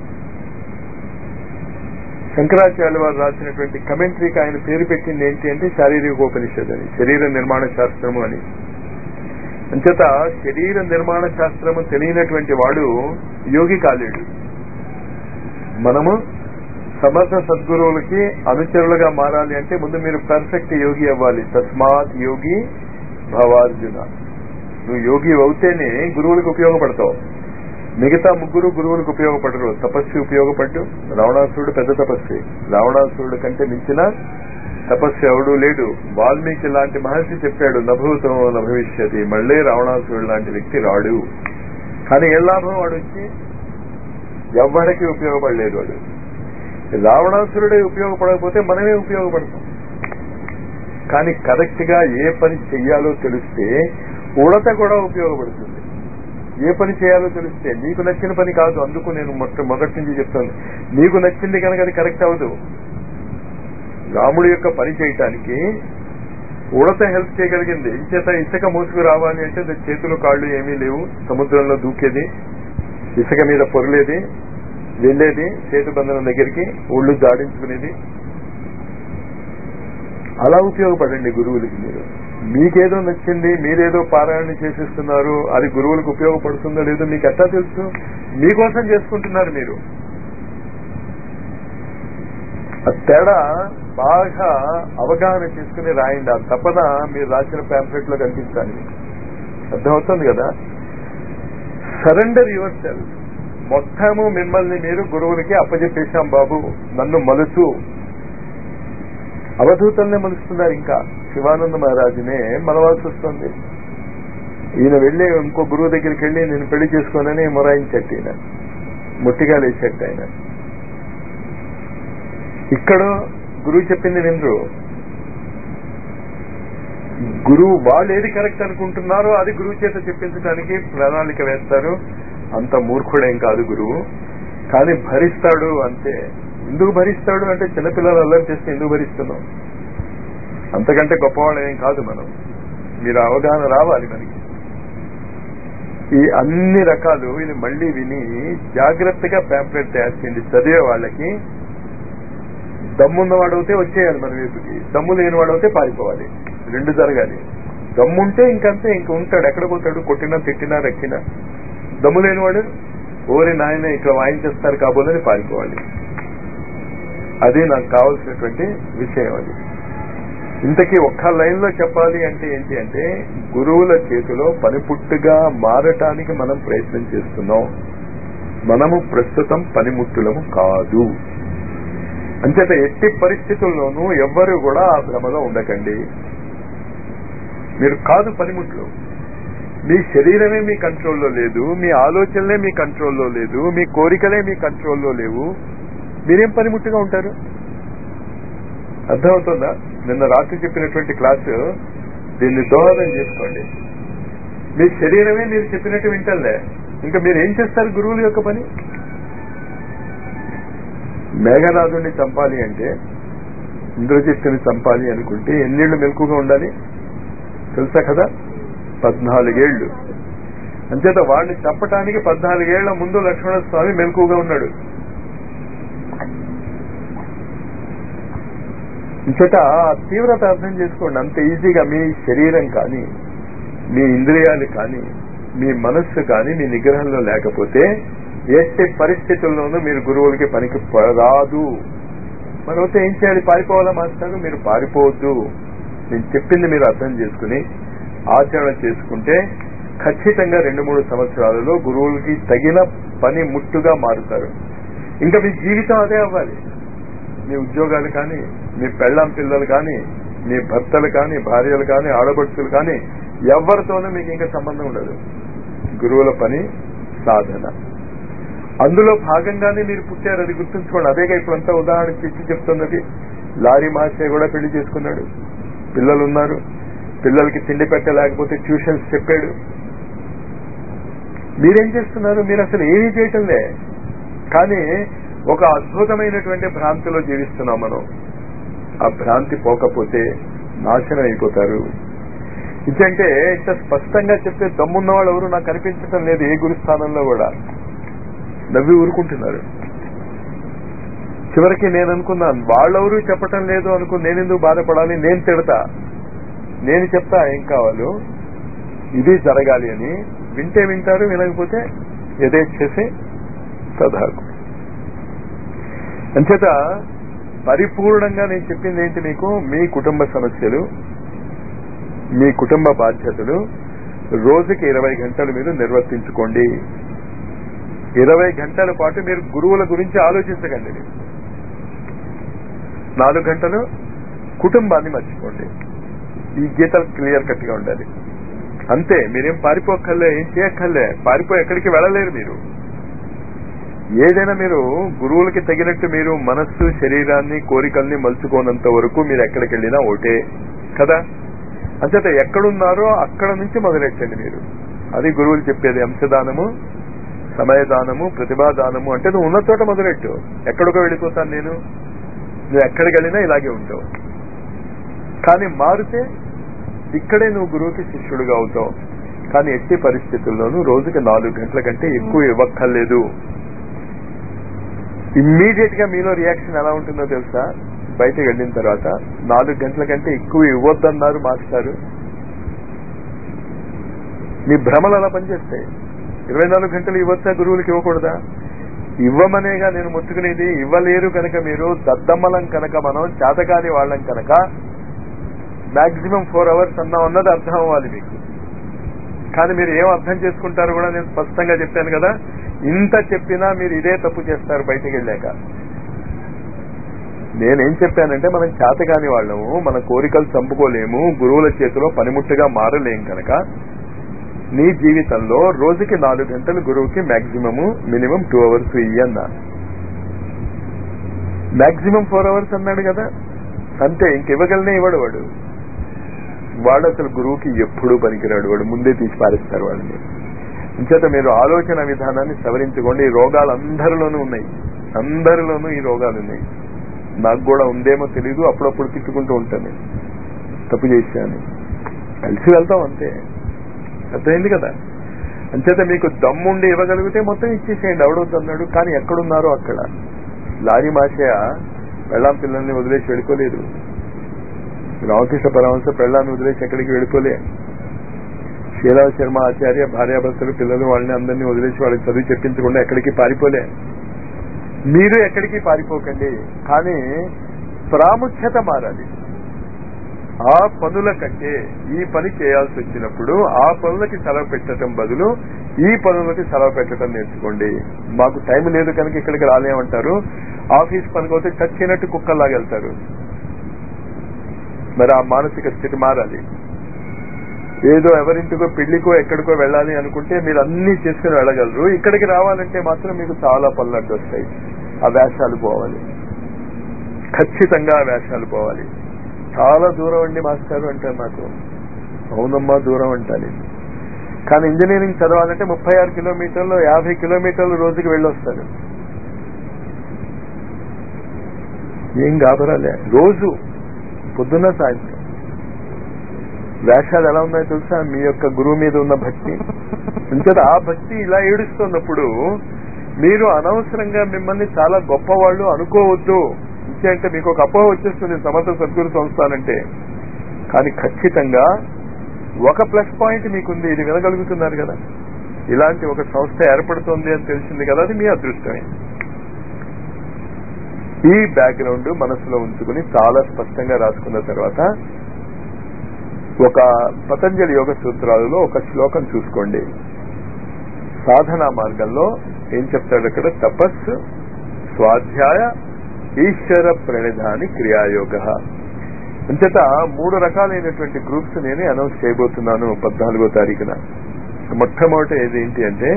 శంకరాచార్య వారు రాసినటువంటి కమెంటరీకి ఆయన పేరు పెట్టింది ఏంటి అంటే శారీరకోపనిషద్ అని శరీర నిర్మాణ శాస్త్రము అని అంచేత శరీర నిర్మాణ శాస్త్రము తెలియనటువంటి వాడు యోగి కాలేడు మనము సమర్థ సద్గురువులకి అనుచరులుగా మారాలి అంటే ముందు మీరు పర్ఫెక్ట్ యోగి అవ్వాలి తస్మాత్ యోగి భవార్జున నువ్వు యోగి అవుతేనే గురువులకు ఉపయోగపడతావు మిగతా ముగ్గురు గురువులకు ఉపయోగపడరు తపస్సు ఉపయోగపడ్డు రావణాసురుడు పెద్ద తపస్వి రావణాసురుడు కంటే మించిన తపస్సు ఎవడూ లేడు వాల్మీకి లాంటి మహర్షి చెప్పాడు నభూతం నభవిష్యతి మళ్ళీ రావణాసురుడు లాంటి వ్యక్తి రాడు కానీ ఏ లాభం వాడు వచ్చి ఎవ్వడికి ఉపయోగపడలేదు వాడు రావణాసురుడే ఉపయోగపడకపోతే మనమే ఉపయోగపడతాం కానీ కరెక్ట్ గా ఏ పని చెయ్యాలో తెలిస్తే ఉడత కూడా ఉపయోగపడుతుంది ఏ పని చేయాలో తెలిస్తే నీకు నచ్చిన పని కాదు అందుకు నేను మొట్ట మొదటి నుంచి చెప్తాను నీకు నచ్చింది కనుక అది కరెక్ట్ అవ్వదు రాముడి యొక్క పని చేయటానికి ఉడత హెల్ప్ చేయగలిగింది ఇంచేత ఇసుక మోసుకు రావాలి అంటే దాని చేతులు కాళ్ళు ఏమీ లేవు సముద్రంలో దూకేది ఇసుక మీద పొరలేది వెళ్ళేది చేతు బంధనం దగ్గరికి ఒళ్ళు జాడించుకునేది అలా ఉపయోగపడండి గురువులకి మీరు మీకేదో నచ్చింది మీరేదో పారాయణ చేసేస్తున్నారు అది గురువులకు ఉపయోగపడుతుందో లేదో మీకు ఎట్లా తెలుసు మీకోసం చేసుకుంటున్నారు మీరు ఆ తేడా బాగా అవగాహన చేసుకుని రాయండి ఆ తపన మీరు రాసిన ప్యాంప్లెట్ లో కనిపించాలి అర్థమవుతుంది కదా సరెండర్ యువర్ సెల్ఫ్ మొత్తము మిమ్మల్ని మీరు గురువులకి అప్పజెప్పేశాం బాబు నన్ను మలుచు అవధూతల్నే మలుస్తున్నారు ఇంకా శివానంద మహారాజునే మనవాల్సి వస్తుంది ఈయన వెళ్ళి ఇంకో గురువు దగ్గరికి వెళ్ళి నేను పెళ్లి చేసుకోనని మొరాయించట్టు ఈయన ముట్టిగా లేచట్టు ఆయన ఇక్కడ గురువు చెప్పింది వినరు గురువు వాళ్ళు ఏది కరెక్ట్ అనుకుంటున్నారో అది గురువు చేత చెప్పించడానికి ప్రణాళిక వేస్తారు అంత మూర్ఖుడేం కాదు గురువు కానీ భరిస్తాడు అంతే ఎందుకు భరిస్తాడు అంటే చిన్నపిల్లలు అల్లరి చేస్తే ఎందుకు భరిస్తున్నాం అంతకంటే గొప్పవాళ్ళు ఏం కాదు మనం మీరు అవగాహన రావాలి మనకి ఈ అన్ని రకాలు ఇది మళ్ళీ విని జాగ్రత్తగా ప్యాంప్లెట్ తయారు చేయండి చదివే వాళ్ళకి దమ్మున్న వాడవుతే వచ్చేయాలి మన వైపుకి దమ్ము లేని వాడవుతే పారిపోవాలి రెండు జరగాలి దమ్ముంటే ఇంకంతే ఇంక ఉంటాడు ఎక్కడ పోతాడు కొట్టినా తిట్టినా రెక్కినా దమ్ము లేనివాడు ఓరి నాయన ఇక్కడ వాయించేస్తారు కాబోలని పారిపోవాలి అది నాకు కావాల్సినటువంటి విషయం అది ఇంతకీ ఒక్క లైన్ లో చెప్పాలి అంటే ఏంటి అంటే గురువుల చేతిలో పనిపుట్టుగా మారటానికి మనం ప్రయత్నం చేస్తున్నాం మనము ప్రస్తుతం పనిముట్టులము కాదు అంచేత ఎట్టి పరిస్థితుల్లోనూ ఎవ్వరు కూడా ఆ భ్రమలో ఉండకండి మీరు కాదు పనిముట్లు మీ శరీరమే మీ కంట్రోల్లో లేదు మీ ఆలోచనలే మీ కంట్రోల్లో లేదు మీ కోరికలే మీ కంట్రోల్లో లేవు మీరేం పనిముట్టుగా ఉంటారు అర్థమవుతుందా నిన్న రాత్రి చెప్పినటువంటి క్లాసు దీన్ని దోహదం చేసుకోండి మీ శరీరమే మీరు చెప్పినట్టు వింటలే ఇంకా మీరు ఏం చేస్తారు గురువుల యొక్క పని మేఘనాథుడిని చంపాలి అంటే ఇంద్రజిత్తుని చంపాలి అనుకుంటే ఎన్నేళ్లు మెలకుగా ఉండాలి తెలుసా కదా పద్నాలుగేళ్లు అంచేత వాడిని చంపటానికి పద్నాలుగేళ్ల ముందు లక్ష్మణ స్వామి మెలకుగా ఉన్నాడు ఇంచేత ఆ తీవ్రత అర్థం చేసుకోండి అంత ఈజీగా మీ శరీరం కానీ మీ ఇంద్రియాలు కానీ మీ మనస్సు కానీ మీ నిగ్రహంలో లేకపోతే ఎట్టి పరిస్థితుల్లోనూ మీరు గురువులకి పనికి రాదు మరొకటి ఏం చేయాలి పారిపోవాలా మాస్టారు మీరు పారిపోవద్దు నేను చెప్పింది మీరు అర్థం చేసుకుని ఆచరణ చేసుకుంటే ఖచ్చితంగా రెండు మూడు సంవత్సరాలలో గురువులకి తగిన పని ముట్టుగా మారుతారు ఇంకా మీ జీవితం అదే అవ్వాలి మీ ఉద్యోగాలు కానీ మీ పెళ్ళాం పిల్లలు కానీ మీ భర్తలు కానీ భార్యలు కానీ ఆడపడుచులు కానీ ఎవరితోనూ మీకు ఇంకా సంబంధం ఉండదు గురువుల పని సాధన అందులో భాగంగానే మీరు పుట్టారు అది గుర్తుంచుకోండి అదేగా ఇప్పుడంతా ఉదాహరణ ఇచ్చి చెప్తున్నది లారీ మాస్టర్ కూడా పెళ్లి చేసుకున్నాడు పిల్లలు ఉన్నారు పిల్లలకి తిండి పెట్టలేకపోతే ట్యూషన్స్ చెప్పాడు మీరేం చేస్తున్నారు మీరు అసలు ఏమీ చేయటంలే కానీ ఒక అద్భుతమైనటువంటి భ్రాంతిలో జీవిస్తున్నాం మనం ఆ భ్రాంతి పోకపోతే నాశనం అయిపోతారు ఇదంటే ఇంత స్పష్టంగా చెప్తే దమ్మున్న వాళ్ళు ఎవరు నాకు కనిపించటం లేదు ఏ గురుస్థానంలో కూడా నవ్వి ఊరుకుంటున్నారు చివరికి నేను అనుకున్నాను వాళ్ళెవరూ చెప్పటం లేదు అనుకుని నేను ఎందుకు బాధపడాలి నేను తిడతా నేను చెప్తా ఏం కావాలో ఇది జరగాలి అని వింటే వింటారు వినకపోతే యథేచ్ఛసి సదాకు అంచేత పరిపూర్ణంగా నేను చెప్పింది ఏంటి మీకు మీ కుటుంబ సమస్యలు మీ కుటుంబ బాధ్యతలు రోజుకి ఇరవై గంటలు మీరు నిర్వర్తించుకోండి ఇరవై గంటల పాటు మీరు గురువుల గురించి ఆలోచించకండి మీరు. నాలుగు గంటలు కుటుంబాన్ని మర్చిపోండి ఈ గీతలు క్లియర్ కట్ గా ఉండాలి అంతే మీరేం పారిపోక్కర్లే ఏం చేయక్కర్లే పారిపోయి ఎక్కడికి వెళ్ళలేరు మీరు ఏదైనా మీరు గురువులకి తగినట్టు మీరు మనస్సు శరీరాన్ని కోరికల్ని మలుచుకోనంత వరకు మీరు ఎక్కడికి వెళ్ళినా ఒకటే కదా అంచేత ఎక్కడున్నారో అక్కడ నుంచి మొదలెట్టండి మీరు అది గురువులు చెప్పేది అంశదానము సమయదానము ప్రతిభాదానము అంటే నువ్వు ఉన్న చోట మొదలెట్టు ఎక్కడికో వెళ్ళిపోతాను నేను నువ్వు ఎక్కడికి వెళ్ళినా ఇలాగే ఉంటావు కానీ మారితే ఇక్కడే నువ్వు గురువుకి శిష్యుడిగా అవుతావు కానీ ఎట్టి పరిస్థితుల్లోనూ రోజుకి నాలుగు గంటల కంటే ఎక్కువ ఇవ్వక్కర్లేదు ఇమ్మీడియట్ గా మీలో రియాక్షన్ ఎలా ఉంటుందో తెలుసా బయటకు వెళ్ళిన తర్వాత నాలుగు గంటల కంటే ఎక్కువ ఇవ్వద్దన్నారు మాస్టారు మీ భ్రమలు అలా పనిచేస్తాయి ఇరవై నాలుగు గంటలు ఇవ్వచ్చా గురువులకి ఇవ్వకూడదా ఇవ్వమనేగా నేను ముట్టుకునేది ఇవ్వలేరు కనుక మీరు దద్దమ్మలం కనుక మనం చేతకాని వాళ్ళం కనుక మాక్సిమం ఫోర్ అవర్స్ అన్నా ఉన్నది అర్థం అవ్వాలి మీకు కానీ మీరు ఏం అర్థం చేసుకుంటారు కూడా నేను స్పష్టంగా చెప్పాను కదా ఇంత చెప్పినా మీరు ఇదే తప్పు చేస్తారు బయటికి వెళ్ళాక నేనేం చెప్పానంటే మనం చేతకాని వాళ్ళము మన కోరికలు చంపుకోలేము గురువుల చేతిలో పనిముట్టుగా మారలేం కనుక నీ జీవితంలో రోజుకి నాలుగు గంటలు గురువుకి మాక్సిమము మినిమం టూ అవర్స్ ఇయ్యన్నా మాక్సిమం ఫోర్ అవర్స్ అన్నాడు కదా అంతే ఇంకివ్వగలనే ఇవ్వడు వాడు వాడు అసలు గురువుకి ఎప్పుడూ పనికిరాడు వాడు ముందే తీసి పారేస్తారు వాడిని ఇంచేత మీరు ఆలోచన విధానాన్ని సవరించుకోండి ఈ రోగాలు అందరిలోనూ ఉన్నాయి అందరిలోనూ ఈ రోగాలు ఉన్నాయి నాకు కూడా ఉందేమో తెలీదు అప్పుడప్పుడు తిట్టుకుంటూ ఉంటాను తప్పు చేశాను కలిసి వెళ్తాం అంతే అర్థమైంది కదా అంచేత మీకు దమ్ముండి ఇవ్వగలిగితే మొత్తం ఇచ్చేసేయండి ఎవడొద్దన్నాడు కానీ ఎక్కడున్నారో అక్కడ లారీ మాషయ పెళ్ళాం పిల్లల్ని వదిలేసి వెళ్ళిపోలేదు రామకృష్ణ పరమహంస పెళ్ళాన్ని వదిలేసి ఎక్కడికి వెళ్ళిపోలే శీలా శర్మ ఆచార్య భార్యాభర్తలు పిల్లలు వాళ్ళని అందరినీ వదిలేసి వాళ్ళకి చదువు చెప్పించకుండా ఎక్కడికి పారిపోలే మీరు ఎక్కడికి పారిపోకండి కానీ ప్రాముఖ్యత మారాలి ఆ పనుల కంటే ఈ పని చేయాల్సి వచ్చినప్పుడు ఆ పనులకి సెలవు పెట్టడం బదులు ఈ పనులకి సెలవు పెట్టడం నేర్చుకోండి మాకు టైం లేదు కనుక ఇక్కడికి రాలేమంటారు ఆఫీస్ పనికి పోతే చచ్చినట్టు కుక్కల్లాగా వెళ్తారు మరి ఆ మానసిక స్థితి మారాలి ఏదో ఎవరింటికో పెళ్లికో ఎక్కడికో వెళ్ళాలి అనుకుంటే మీరు అన్ని చేసుకుని వెళ్ళగలరు ఇక్కడికి రావాలంటే మాత్రం మీకు చాలా పనులు అడ్డు వస్తాయి ఆ వేషాలు పోవాలి ఖచ్చితంగా ఆ వేషాలు పోవాలి చాలా దూరం అండి మాస్టారు అంటారు నాకు అవునమ్మా దూరం అంటాను కానీ ఇంజనీరింగ్ చదవాలంటే ముప్పై ఆరు కిలోమీటర్లు యాభై కిలోమీటర్లు రోజుకి వెళ్ళొస్తారు ఏం గాబరాలే రోజు పొద్దున్న సాయంత్రం వేషాలు ఎలా ఉన్నాయో తెలుసా మీ యొక్క గురువు మీద ఉన్న భక్తి అంచేత ఆ భక్తి ఇలా ఏడుస్తున్నప్పుడు మీరు అనవసరంగా మిమ్మల్ని చాలా గొప్పవాళ్ళు అనుకోవద్దు అంటే మీకు ఒక అపోహ వచ్చేస్తుంది సమర్థ సద్గురు సంస్థానంటే కానీ ఖచ్చితంగా ఒక ప్లస్ పాయింట్ మీకుంది ఇది వినగలుగుతున్నారు కదా ఇలాంటి ఒక సంస్థ ఏర్పడుతోంది అని తెలిసింది కదా అది మీ అదృష్టమే ఈ బ్యాక్గ్రౌండ్ మనసులో ఉంచుకుని చాలా స్పష్టంగా రాసుకున్న తర్వాత ఒక పతంజలి యోగ సూత్రాలలో ఒక శ్లోకం చూసుకోండి సాధనా మార్గంలో ఏం చెప్తాడు అక్కడ తపస్సు స్వాధ్యాయ ఈశ్వర ప్రణిధాని క్రియాయోగ అంచేత మూడు రకాలైనటువంటి గ్రూప్స్ నేను అనౌన్స్ చేయబోతున్నాను పద్నాలుగో తారీఖున మొట్టమొదటి ఏది ఏంటి అంటే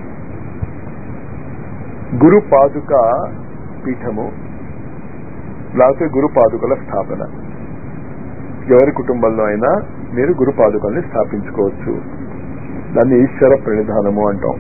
గురు పాదుక పీఠము లేకపోతే గురు పాదుకల స్థాపన ఎవరి కుటుంబంలో అయినా మీరు గురు పాదుకల్ని స్థాపించుకోవచ్చు దాన్ని ఈశ్వర ప్రణిధానము అంటాం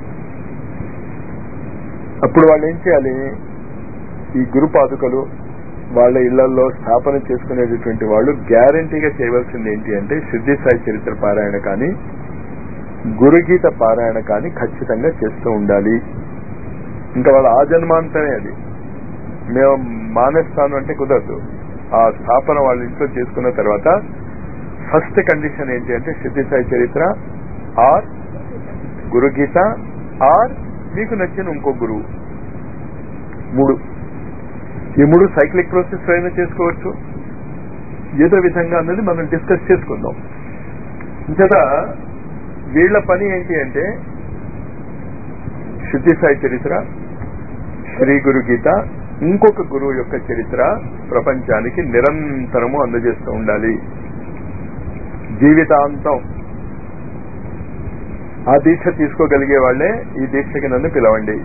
అప్పుడు వాళ్ళు ఏం చేయాలి ఈ గురు పాదుకలు వాళ్ళ ఇళ్లలో స్థాపన చేసుకునేటటువంటి వాళ్ళు గ్యారంటీగా చేయవలసింది ఏంటి అంటే సిద్ధి సాయి చరిత్ర పారాయణ కానీ గురుగీత పారాయణ కానీ ఖచ్చితంగా చేస్తూ ఉండాలి ఇంకా వాళ్ళ ఆ జన్మాంతమే అది మేము మానేస్తాను అంటే కుదరదు ఆ స్థాపన వాళ్ళ ఇంట్లో చేసుకున్న తర్వాత ఫస్ట్ కండిషన్ ఏంటి అంటే సిద్ధి సాయి చరిత్ర ఆర్ గురుగీత ఆర్ మీకు నచ్చిన ఇంకో గురువు మూడు ఈ మూడు సైక్లిక్ ప్రాసెస్ అయినా చేసుకోవచ్చు ఏదో విధంగా అన్నది మనం డిస్కస్ చేసుకుందాం ఇంచేత వీళ్ళ పని ఏంటి అంటే శుద్ధి సాయి చరిత్ర శ్రీ గురు గీత ఇంకొక గురువు యొక్క చరిత్ర ప్రపంచానికి నిరంతరము అందజేస్తూ ఉండాలి జీవితాంతం ఆ దీక్ష తీసుకోగలిగే వాళ్లే ఈ దీక్షకి నన్ను పిలవండి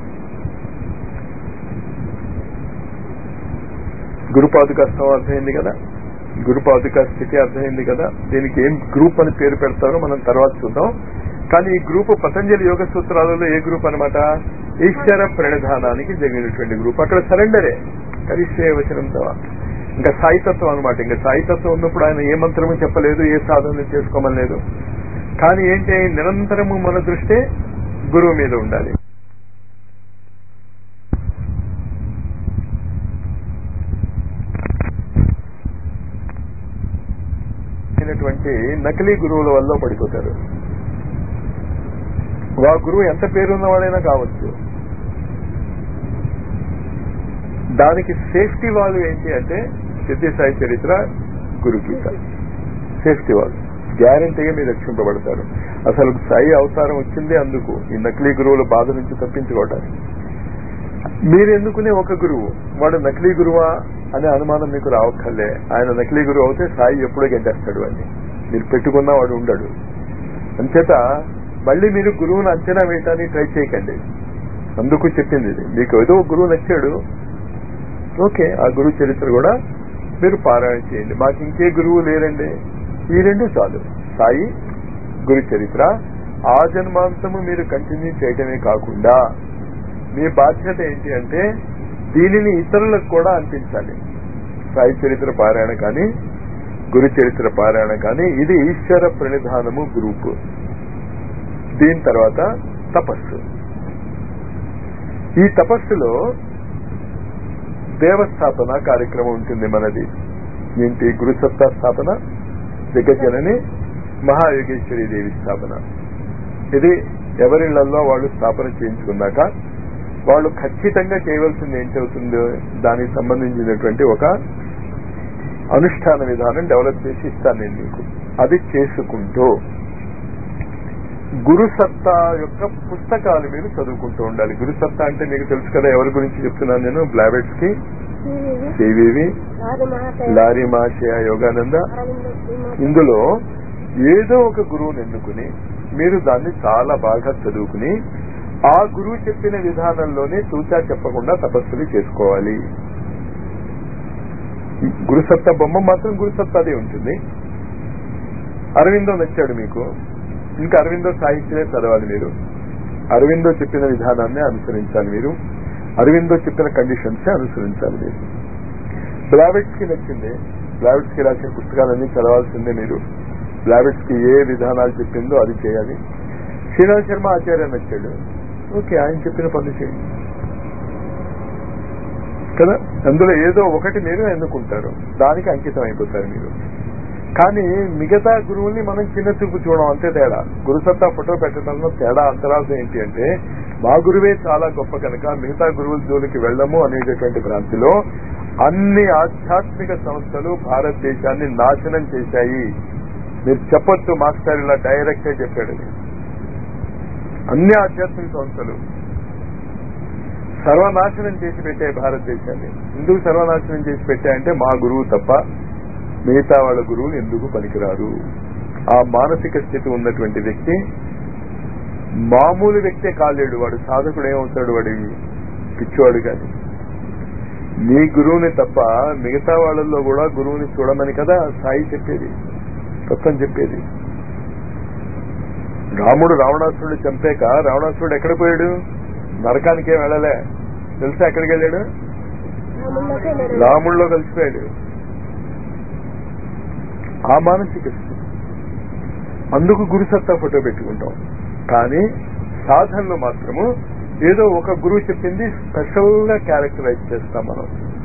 గురుపాదుక స్థవం అర్థమైంది కదా గురుపాదుక స్థితి అర్థమైంది కదా దీనికి ఏం గ్రూప్ అని పేరు పెడతారో మనం తర్వాత చూద్దాం కానీ ఈ గ్రూప్ పతంజలి యోగ సూత్రాలలో ఏ గ్రూప్ అనమాట ఈశ్వర ప్రణిధానానికి జరిగినటువంటి గ్రూప్ అక్కడ సరెండరే కరిష్టే వచనంతో ఇంకా సాయితత్వం అనమాట ఇంకా సాయితత్వం ఉన్నప్పుడు ఆయన ఏ మంత్రము చెప్పలేదు ఏ సాధన చేసుకోమలేదు కానీ ఏంటి నిరంతరము మన దృష్టి గురువు మీద ఉండాలి అయినటువంటి నకిలీ గురువుల వల్ల పడిపోతారు వా గురువు ఎంత పేరున్నవాడైనా కావచ్చు దానికి సేఫ్టీ వాళ్ళు ఏంటి అంటే సిద్ధి సాయి చరిత్ర గురుగీత సేఫ్టీ వాళ్ళు గ్యారంటీగా మీరు రక్షింపబడతారు అసలు సాయి అవతారం వచ్చిందే అందుకు ఈ నకిలీ గురువుల బాధ నుంచి తప్పించుకోవడానికి మీరు ఎందుకునే ఒక గురువు వాడు నకిలీ గురువా అనే అనుమానం మీకు రావక్కర్లే ఆయన నకిలీ గురువు అవుతే సాయి ఎప్పుడో గెంటేస్తాడు అని మీరు పెట్టుకున్నా వాడు ఉండడు అంచేత మళ్ళీ మీరు గురువును అంచనా వేయటానికి ట్రై చేయకండి అందుకు చెప్పింది ఇది మీకు ఏదో ఒక గురువు నచ్చాడు ఓకే ఆ గురువు చరిత్ర కూడా మీరు పారాయణ చేయండి మాకు ఇంకే గురువు లేరండి ఈ రెండు చాలు సాయి గురు చరిత్ర ఆ జన్మాంతము మీరు కంటిన్యూ చేయటమే కాకుండా మీ బాధ్యత ఏంటి అంటే దీనిని ఇతరులకు కూడా అందించాలి సాయి చరిత్ర పారాయణ కానీ గురు చరిత్ర పారాయణ కానీ ఇది ఈశ్వర ప్రణిధానము గ్రూప్ దీని తర్వాత తపస్సు ఈ తపస్సులో దేవస్థాపన కార్యక్రమం ఉంటుంది మనది ఏంటి గురుసత్తా స్థాపన దిగ్గజనని మహాయోగేశ్వరి దేవి స్థాపన ఇది ఎవరిళ్లలో వాళ్ళు స్థాపన చేయించుకున్నాక వాళ్ళు ఖచ్చితంగా చేయవలసింది ఏం చెబుతుందో దానికి సంబంధించినటువంటి ఒక అనుష్ఠాన విధానం డెవలప్ చేసి ఇస్తాను నేను మీకు అది చేసుకుంటూ గురుసత్తా యొక్క పుస్తకాలు మీరు చదువుకుంటూ ఉండాలి గురుసత్తా అంటే మీకు తెలుసు కదా ఎవరి గురించి చెప్తున్నాను నేను బ్లాబెట్స్ కి సివివి లారీ మహాశయ యోగానంద ఇందులో ఏదో ఒక గురువుని ఎన్నుకుని మీరు దాన్ని చాలా బాగా చదువుకుని ఆ గురువు చెప్పిన విధానంలోనే సూచా చెప్పకుండా తపస్సులు చేసుకోవాలి గురుసత్త బొమ్మ మాత్రం గురుసత్తాదే ఉంటుంది అరవిందో నచ్చాడు మీకు ఇంకా అరవిందో సాహిత్యమే చదవాలి మీరు అరవిందో చెప్పిన విధానాన్ని అనుసరించాలి మీరు అరవిందో చెప్పిన కండిషన్స్ అనుసరించాలి మీరు బ్లావెట్స్ కి నచ్చింది బ్లావెట్స్ కి రాసిన పుస్తకాలన్నీ చదవాల్సిందే మీరు బ్లావెట్స్ కి ఏ విధానాలు చెప్పిందో అది చేయాలి శ్రీనాథ్ శర్మ ఆచార్య నచ్చాడు ఓకే ఆయన చెప్పిన పనులు చేయండి కదా అందులో ఏదో ఒకటి మీరు ఎన్నుకుంటారు దానికి అంకితం అయిపోతారు మీరు కానీ మిగతా గురువుల్ని మనం చిన్న చూపు చూడడం అంతే తేడా గురుసత్తా ఫోటో పెట్టడంలో తేడా అంతరార్థం ఏంటి అంటే మా గురువే చాలా గొప్ప కనుక మిగతా గురువుల జోలికి వెళ్ళము అనేటటువంటి భ్రాంతిలో అన్ని ఆధ్యాత్మిక సంస్థలు భారతదేశాన్ని నాశనం చేశాయి మీరు చెప్పొచ్చు మాస్టర్ ఇలా డైరెక్ట్ గా చెప్పాడు అన్ని ఆధ్యాత్మిక సంస్థలు సర్వనాశనం చేసి పెట్టాయి భారతదేశాన్ని ఎందుకు సర్వనాశనం చేసి పెట్టాయంటే మా గురువు తప్ప మిగతా వాళ్ళ గురువులు ఎందుకు పనికిరారు ఆ మానసిక స్థితి ఉన్నటువంటి వ్యక్తి మామూలు వ్యక్తే కాలేడు వాడు సాధకుడు ఏమవుతాడు వాడి పిచ్చివాడు కాని నీ గురువుని తప్ప మిగతా వాళ్ళల్లో కూడా గురువుని చూడమని కదా సాయి చెప్పేది తత్వం చెప్పేది రాముడు రావణాసురుడు చంపాక రావణాసురుడు ఎక్కడ పోయాడు నరకానికే వెళ్ళలే తెలుసా ఎక్కడికి వెళ్ళాడు రాముల్లోకే నేను రాముడిలో కలిసిపోయాడు ఆ మానసిక స్థితి అందుకు గురుసత్తా ఫోటో పెట్టుకుంటాం కానీ సాధనలో మాత్రము ఏదో ఒక గురువు చెప్పింది స్పెషల్ గా క్యారెక్టరైజ్ చేస్తాం మనం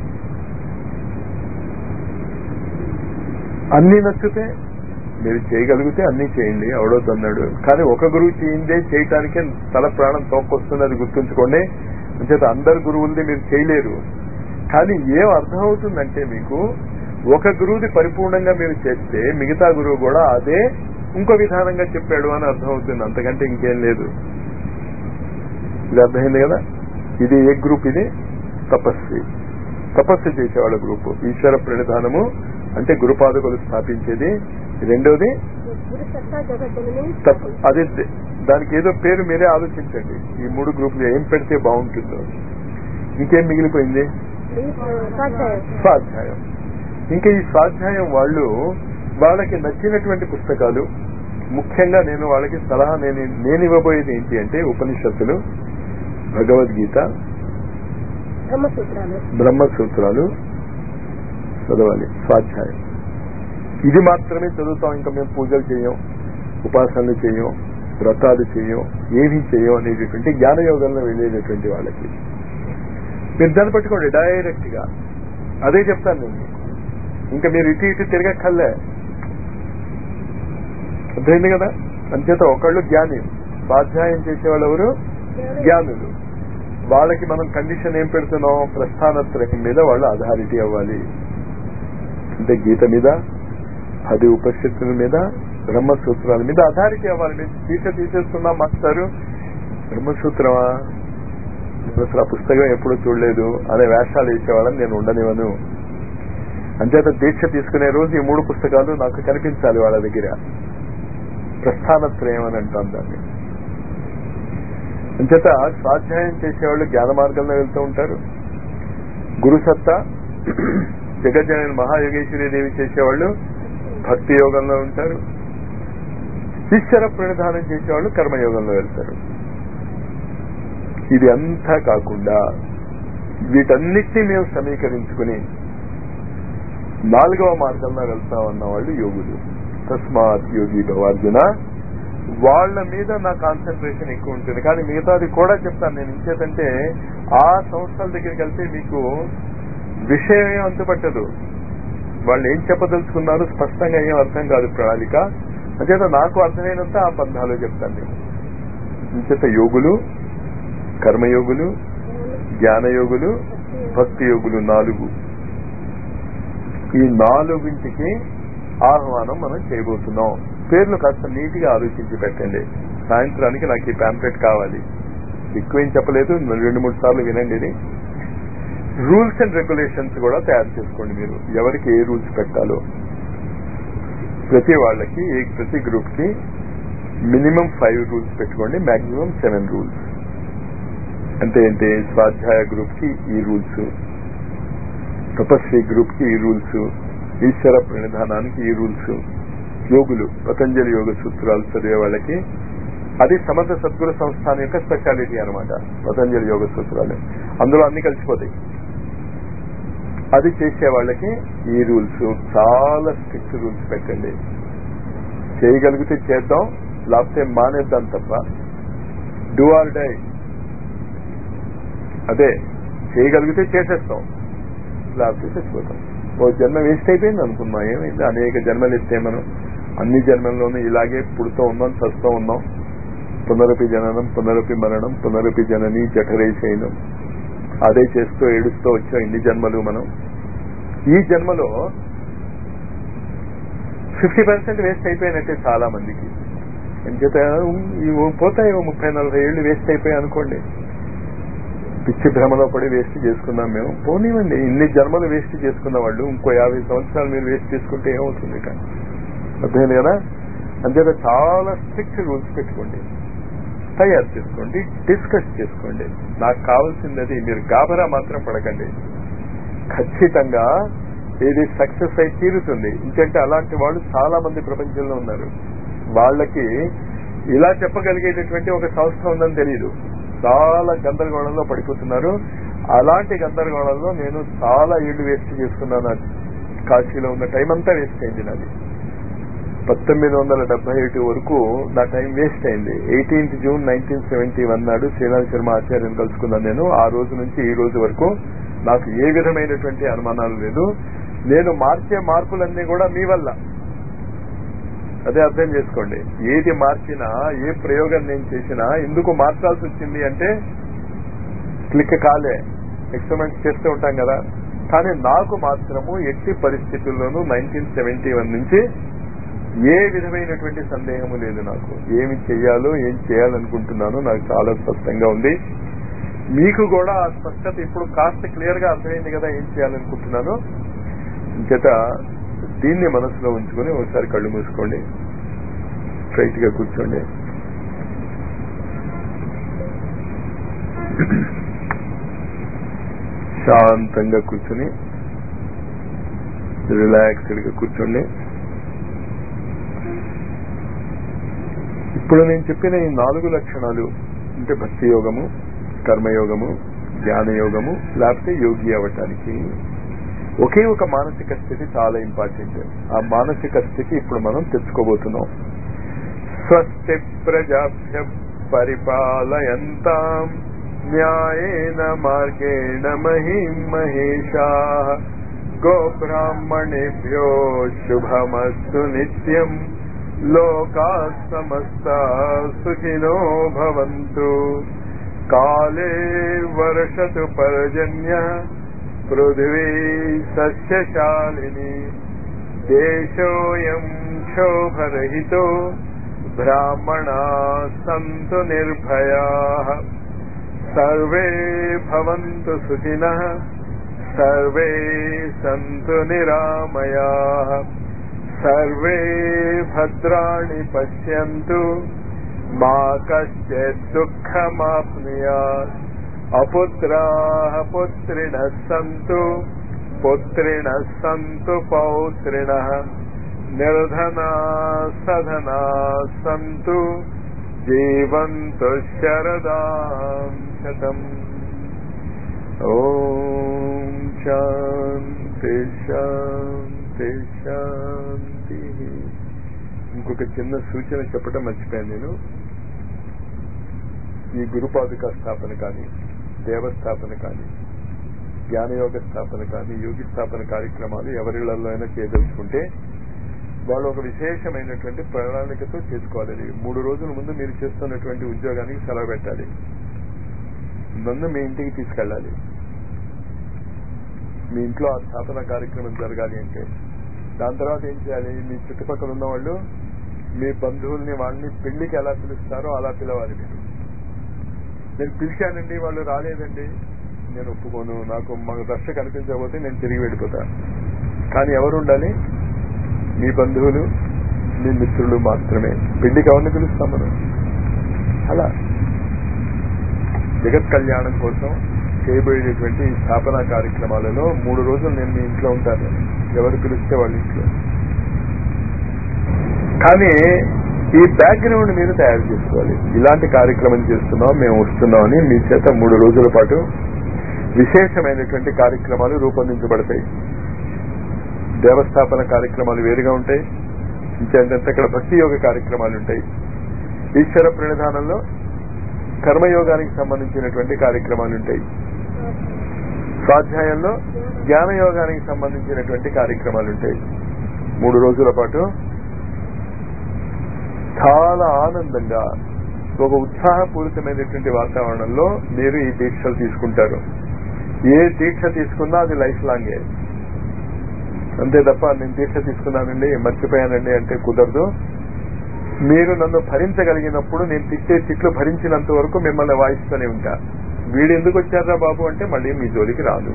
అన్ని నచ్చితే మీరు చేయగలిగితే అన్ని చేయండి అవడొద్దన్నాడు కానీ ఒక గురువు చేయిందే చేయటానికే తల ప్రాణం తోక్కొస్తుంది అది గుర్తుంచుకోండి అంచేత అందరు గురువులది మీరు చేయలేరు కానీ ఏం అర్థమవుతుందంటే మీకు ఒక గురువుది పరిపూర్ణంగా మీరు చేస్తే మిగతా గురువు కూడా అదే ఇంకో విధానంగా చెప్పాడు అని అర్థమవుతుంది అంతకంటే ఇంకేం లేదు ఇది అర్థమైంది కదా ఇది ఏ గ్రూప్ ఇది తపస్వి తపస్సు చేసేవాళ్ళ గ్రూపు ఈశ్వర ప్రణిధానము అంటే గురుపాదకులు స్థాపించేది రెండోది గురు సత్తా జగజ్జనని తప్ అది ద- దానికి ఏదో పేరు మీరే ఆలోచించండి ఈ మూడు గ్రూపులు ఏం పెడితే బాగుంటుందో ఇంకేం మిగిలిపోయింది ఈ స్వాధ్యాయం స్వాధ్యాయం ఇంకా ఈ స్వాధ్యాయం వాళ్ళు వాళ్ళకి నచ్చినటువంటి పుస్తకాలు ముఖ్యంగా నేను వాళ్ళకి సలహా నేను నేను ఇవ్వబోయేది ఏంటి అంటే ఉపనిషత్తులు భగవద్గీత బ్రహ్మసూత్రాలు బ్రహ్మసూత్రాలు చదవాలి స్వాధ్యాయం ఇది మాత్రమే చదువుతాం ఇంకా మేము పూజలు చేయం ఉపాసనలు చేయం వ్రతాలు చేయం ఏమీ చేయం అనేటటువంటి జ్ఞానయోగంలో వెళ్ళేటటువంటి వాళ్ళకి మీరు దాన్ని పట్టుకోండి డైరెక్ట్ గా అదే చెప్తాను నేను మీకు. ఇంకా మీరు ఇటు ఇటు తిరగక్కర్లే అర్థమైంది కదా అంచేత ఒకళ్ళు జ్ఞాని స్వాధ్యాయం చేసేవాళ్ళు ఎవరు జ్ఞానులు వాళ్ళకి మనం కండిషన్ ఏం పెడుతున్నాం ప్రస్థానత్రయం మీద వాళ్ళు అథారిటీ అవ్వాలి అంటే గీత మీద పది ఉపశక్తుల మీద బ్రహ్మసూత్రాల మీద అథారిటీ అవ్వాలి మేము తీసే తీసేస్తున్నాం మాస్టారు బ్రహ్మసూత్రమా నేను అసలు ఆ పుస్తకం ఎప్పుడు చూడలేదు అనే వేషాలు వేసేవాళ్ళని నేను ఉండనివ్వను అంచేత దీక్ష తీసుకునే రోజు ఈ మూడు పుస్తకాలు నాకు కనిపించాలి వాళ్ళ దగ్గర ప్రస్థానత్రయం అని అంటాం దాన్ని అంచేత స్వాధ్యాయం చేసేవాళ్ళు జ్ఞాన మార్గంలో వెళ్తూ ఉంటారు గురుసత్తా జగజ్జనని మహాయోగేశ్వరి దేవి చేసేవాళ్ళు భక్తి యోగంలో ఉంటారు ఈశ్వర ప్రణిధానం చేసేవాళ్ళు కర్మయోగంలో వెళ్తారు ఇది అంతా కాకుండా వీటన్నిటినీ మేము సమీకరించుకుని నాలుగవ మార్గంలో వెళ్తామన్న వాళ్ళు యోగులు తస్మాత్ యోగి భవార్జున వాళ్ళ మీద నా కాన్సన్ట్రేషన్ ఎక్కువ ఉంటుంది కానీ మిగతాది కూడా చెప్తాను నేను ఇంకేతంటే ఆ సంస్థల దగ్గరికి వెళ్తే మీకు విషయం ఏం అంతుపట్టదు వాళ్ళు ఏం చెప్పదలుచుకున్నారు స్పష్టంగా ఏం అర్థం కాదు ప్రణాళిక అంచేత నాకు అర్థమైనంత ఆ పద్నాలుగు చెప్తాను నేను ఇంచేత యోగులు కర్మయోగులు జ్ఞానయోగులు భక్తి యోగులు నాలుగు ఈ నాలుగింటికి ఆహ్వానం మనం చేయబోతున్నాం పేర్లు కాస్త నీట్ గా ఆలోచించి పెట్టండి సాయంత్రానికి నాకు ఈ ప్యాంప్లెట్ కావాలి ఎక్కువేం చెప్పలేదు రెండు మూడు సార్లు వినండి ఇది రూల్స్ అండ్ రెగ్యులేషన్స్ కూడా తయారు చేసుకోండి మీరు ఎవరికి ఏ రూల్స్ పెట్టాలో ప్రతి వాళ్ళకి ఏ- ప్రతి గ్రూప్ కి మినిమం ఫైవ్ రూల్స్ పెట్టుకోండి మాక్సిమం సెవెన్ రూల్స్ అంటే ఏంటి స్వాధ్యాయ గ్రూప్ కి ఈ రూల్స్ తపస్వి గ్రూప్ కి ఈ రూల్స్ ఈశ్వర ప్రణిధానానికి ఈ రూల్స్ యోగులు పతంజలి యోగ సూత్రాలు చదివే వాళ్ళకి అది సమర్థ సద్గురు సంస్థానం యొక్క స్పెషాలిటీ అన్నమాట పతంజలి యోగ సూత్రాలు అందులో అన్ని కలిసిపోతాయి అది చేసే వాళ్ళకి ఈ రూల్స్ చాలా స్ట్రిక్ట్ రూల్స్ పెట్టండి చేయగలిగితే చేద్దాం లేకపోతే మానేద్దాం తప్ప డూ ఆర్ డై అదే చేయగలిగితే చేసేస్తాం లేకపోతే చచ్చిపోతాం ఓ జన్మ వేస్ట్ అయిపోయింది అనుకున్నాం ఏమైంది అనేక జన్మలు ఎత్తే మనం అన్ని జన్మల్లోనూ ఇలాగే పుడుతూ ఉన్నాం చస్తూ ఉన్నాం పునరపి జననం పునరపి మరణం పునరపి జనని జఠరేశయనం అదే చేస్తూ ఏడుస్తూ వచ్చాం ఇన్ని జన్మలు మనం ఈ జన్మలో ఫిఫ్టీ పర్సెంట్ వేస్ట్ అయిపోయినట్టే చాలా మందికి ఎంచేత ఇవి పోతాయి ఓ ముప్పై నలభై ఏళ్ళు వేస్ట్ అయిపోయాయి అనుకోండి పిచ్చి భ్రమలో పడి వేస్ట్ చేసుకున్నాం మేము పోనీవండి ఇన్ని జన్మలు వేస్ట్ చేసుకున్న వాళ్ళు ఇంకో యాభై సంవత్సరాలు మీరు వేస్ట్ చేసుకుంటే ఏమవుతుంది ఇక అర్థమైంది కదా అంతేత చాలా స్ట్రిక్ట్ రూల్స్ పెట్టుకోండి తయారు చేసుకోండి డిస్కస్ చేసుకోండి నాకు కావాల్సింది అది మీరు గాబరా మాత్రం పడకండి ఖచ్చితంగా ఇది సక్సెస్ అయి తీరుతుంది ఎందుకంటే అలాంటి వాళ్ళు చాలా మంది ప్రపంచంలో ఉన్నారు వాళ్ళకి ఇలా చెప్పగలిగేటటువంటి ఒక సంస్థ ఉందని తెలియదు చాలా గందరగోళంలో పడిపోతున్నారు అలాంటి గందరగోళంలో నేను చాలా ఏళ్ళు వేస్ట్ చేసుకున్నాను కాశీలో ఉన్న టైం అంతా వేస్ట్ అయింది నాది పంతొమ్మిది వందల డెబ్బై ఒకటి వరకు నా టైం వేస్ట్ అయింది eighteenth June nineteen seventy one నాడు శ్రీనాథ్ శర్మ ఆచార్యను కలుసుకున్నాను నేను ఆ రోజు నుంచి ఈ రోజు వరకు నాకు ఏ విధమైనటువంటి అనుమానాలు లేదు నేను మార్చే మార్పులన్నీ కూడా మీ వల్ల అదే అర్థం చేసుకోండి ఏది మార్చినా ఏ ప్రయోగం నేను చేసినా ఎందుకు మార్చాల్సి వచ్చింది అంటే క్లిక్ కాలే ఎక్స్పెరిమెంట్స్ చేస్తూ ఉంటాం కదా కానీ నాకు మాత్రము ఎట్టి పరిస్థితుల్లోనూ నైన్టీన్ సెవెంటీ వన్ నుంచి ఏ విధమైనటువంటి సందేహము లేదు నాకు ఏమి చెయ్యాలో ఏం చేయాలనుకుంటున్నానో నాకు చాలా స్పష్టంగా ఉంది మీకు కూడా ఆ స్పష్టత ఇప్పుడు కాస్త క్లియర్ గా అర్థమైంది కదా ఏం చేయాలనుకుంటున్నాను ఇంచేత దీన్ని మనసులో ఉంచుకొని ఒకసారి కళ్ళు మూసుకోండి స్ట్రైట్ గా కూర్చోండి శాంతంగా కూర్చొని రిలాక్స్డ్ గా కూర్చోండి ఇప్పుడు నేను చెప్పిన ఈ నాలుగు లక్షణాలు అంటే భక్తి యోగము కర్మయోగము జ్ఞాన యోగము లేకపోతే యోగి అవ్వటానికి ఒకే ఒక మానసిక స్థితి చాలా ఇంపార్టెంట్ ఆ మానసిక స్థితి ఇప్పుడు మనం తెచ్చుకోబోతున్నాం స్వస్తి ప్రజాభ్య పరిపాలయంతాం న్యాయేన మార్గేణ మహిం మహేషా గోబ్రాహ్మణేభ్యో శుభమస్తు నిత్యం లోకా సమస్త సుఖినో భవంతు కాలే వర్షతు పర్జన్య పృథివీ సస్యశాలిని దేశోయం క్షోభరహితో బ్రాహ్మణా సంతు నిర్భయా సర్వే భవంతు సుఖినః సర్వే సంతు నిరామయా సర్వే భద్రాణి పశ్యంతు మా కశ్చిత్ దుఃఖమాప్నుయాత్ అపుత్రాः పుత్రిణः సంతు పుత్రిణः సంతు పౌత్రిణः నిర్ధనా సధనా సంతు జీవంతు శరదాం శతం ఓం శాంతి శాంతి శాంతి ఇంకొక చిన్న సూచన చెప్పడం మర్చిపోయాను నేను ఈ గురుపాదుక స్థాపన కానీ దేవస్థాపన కానీ జ్ఞానయోగ స్థాపన కానీ యోగి స్థాపన కార్యక్రమాలు ఎవరిళ్లలో అయినా చేయదలుచుకుంటే వాళ్ళు ఒక విశేషమైనటువంటి ప్రణాళికతో చేసుకోవాలి మూడు రోజుల ముందు మీరు చేస్తున్నటువంటి ఉద్యోగానికి సెలవు పెట్టాలి నన్ను మీ ఇంటికి తీసుకెళ్ళాలి మీ ఇంట్లో ఆ స్థాపన కార్యక్రమం జరగాలి అంటే దాని తర్వాత ఏం చేయాలి మీ చుట్టుపక్కల ఉన్న వాళ్ళు మీ బంధువుల్ని వాళ్ళని పెళ్లికి ఎలా పిలుస్తారో అలా పిలవాలి మీరు నేను పిలిచానండి వాళ్ళు రాలేదండి నేను ఒప్పుకోను నాకు మాకు దశ కనిపించకపోతే నేను తిరిగి వెళ్ళిపోతా కానీ ఎవరు ఉండాలి మీ బంధువులు మీ మిత్రులు మాత్రమే పెళ్లికి ఎవరిని పిలుస్తాం మనం అలా జగత్ కళ్యాణం కోసం చేయబోయేటటువంటి ఈ స్థాపన కార్యక్రమాలలో మూడు రోజులు నేను మీ ఇంట్లో ఉంటాను ఎవరు పిలిస్తే వాళ్ళ ఇంట్లో కానీ ఈ బ్యాక్గ్రౌండ్ మీరు తయారు చేసుకోవాలి ఇలాంటి కార్యక్రమం చేస్తున్నాం మేము వస్తున్నాం అని మీ చేత మూడు రోజుల పాటు విశేషమైనటువంటి కార్యక్రమాలు రూపొందించబడతాయి దేవస్థాపన కార్యక్రమాలు వేరుగా ఉంటాయి ఇంకేంటంటే అక్కడ భక్తి యోగ కార్యక్రమాలు ఉంటాయి ఈశ్వర ప్రణిధానంలో కర్మయోగానికి సంబంధించినటువంటి కార్యక్రమాలు ఉంటాయి స్వాధ్యాయంలో జ్ఞాన యోగానికి సంబంధించినటువంటి కార్యక్రమాలు ఉంటాయి మూడు రోజుల పాటు చాలా ఆనందంగా ఒక ఉత్సాహపూరితమైనటువంటి వాతావరణంలో మీరు ఈ దీక్షలు తీసుకుంటారు ఏ దీక్ష తీసుకున్నా అది లైఫ్ లాంగే అంతే తప్ప నేను దీక్ష తీసుకున్నానండి మర్చిపోయానండి అంటే కుదరదు మీరు నన్ను భరించగలిగినప్పుడు నేను తిట్టే తిట్లు భరించినంత వరకు మిమ్మల్ని వాయిస్తూనే ఉంటా వీడు ఎందుకు వచ్చారా బాబు అంటే మళ్ళీ మీ జోలికి రాదు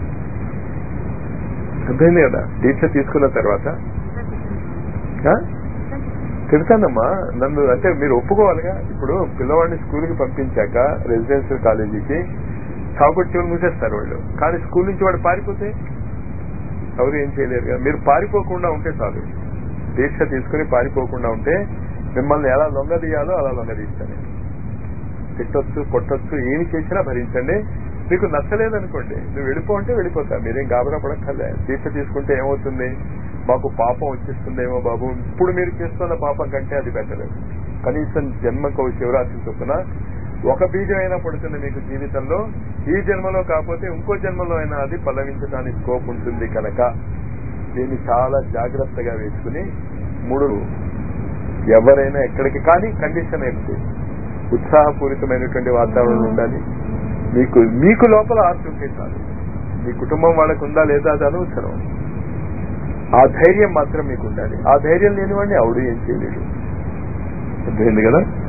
అర్థమైంది కదా దీక్ష తీసుకున్న తర్వాత ఆ? తిడతానమ్మా నన్ను అంటే మీరు ఒప్పుకోవాలిగా ఇప్పుడు పిల్లవాడిని స్కూల్కి పంపించాక రెసిడెన్షియల్ కాలేజీకి తాగుడు చెవులు మూసేస్తారు వాళ్ళు కానీ స్కూల్ నుంచి వాడు పారిపోతే ఎవరు ఏం చేయలేరు కదా మీరు పారిపోకుండా ఉంటే చాలు దీక్ష తీసుకుని పారిపోకుండా ఉంటే మిమ్మల్ని ఎలా లొంగదీయాలో అలా లొంగదీస్తాను తిట్టొచ్చు కొట్టొచ్చు ఏమి చేసినా భరించండి మీకు నచ్చలేదనుకోండి నువ్వు వెళ్ళిపో అంటే వెళ్ళిపోతా మీరేం గాబరా పడక్కర్లే దీక్ష తీసుకుంటే ఏమవుతుంది మాకు పాపం వచ్చేస్తుందేమో బాబు ఇప్పుడు మీరు చేస్తున్న పాపం కంటే అది బెటర్ కనీసం జన్మకు శివరాత్రి చొప్పున ఒక బీజం అయినా పడుతుంది మీకు జీవితంలో ఈ జన్మలో కాకపోతే ఇంకో జన్మలో అయినా అది పల్లవించడానికి స్కోప్ ఉంటుంది కనుక దీన్ని చాలా జాగ్రత్తగా వేసుకుని మూడు ఎవరైనా ఎక్కడికి కానీ కండిషన్ ఏంటి ఉత్సాహపూరితమైనటువంటి వాతావరణం ఉండాలి మీకు మీకు లోపల ఆశ ఉంటే చాలు మీ కుటుంబం వాళ్ళకు ఉందా లేదా అది అనవసరం ఆ ధైర్యం మాత్రం మీకు ఉండాలి ఆ ధైర్యం లేనివాడిని ఆవిడ ఏం చేయలేడు అర్థమైంది కదా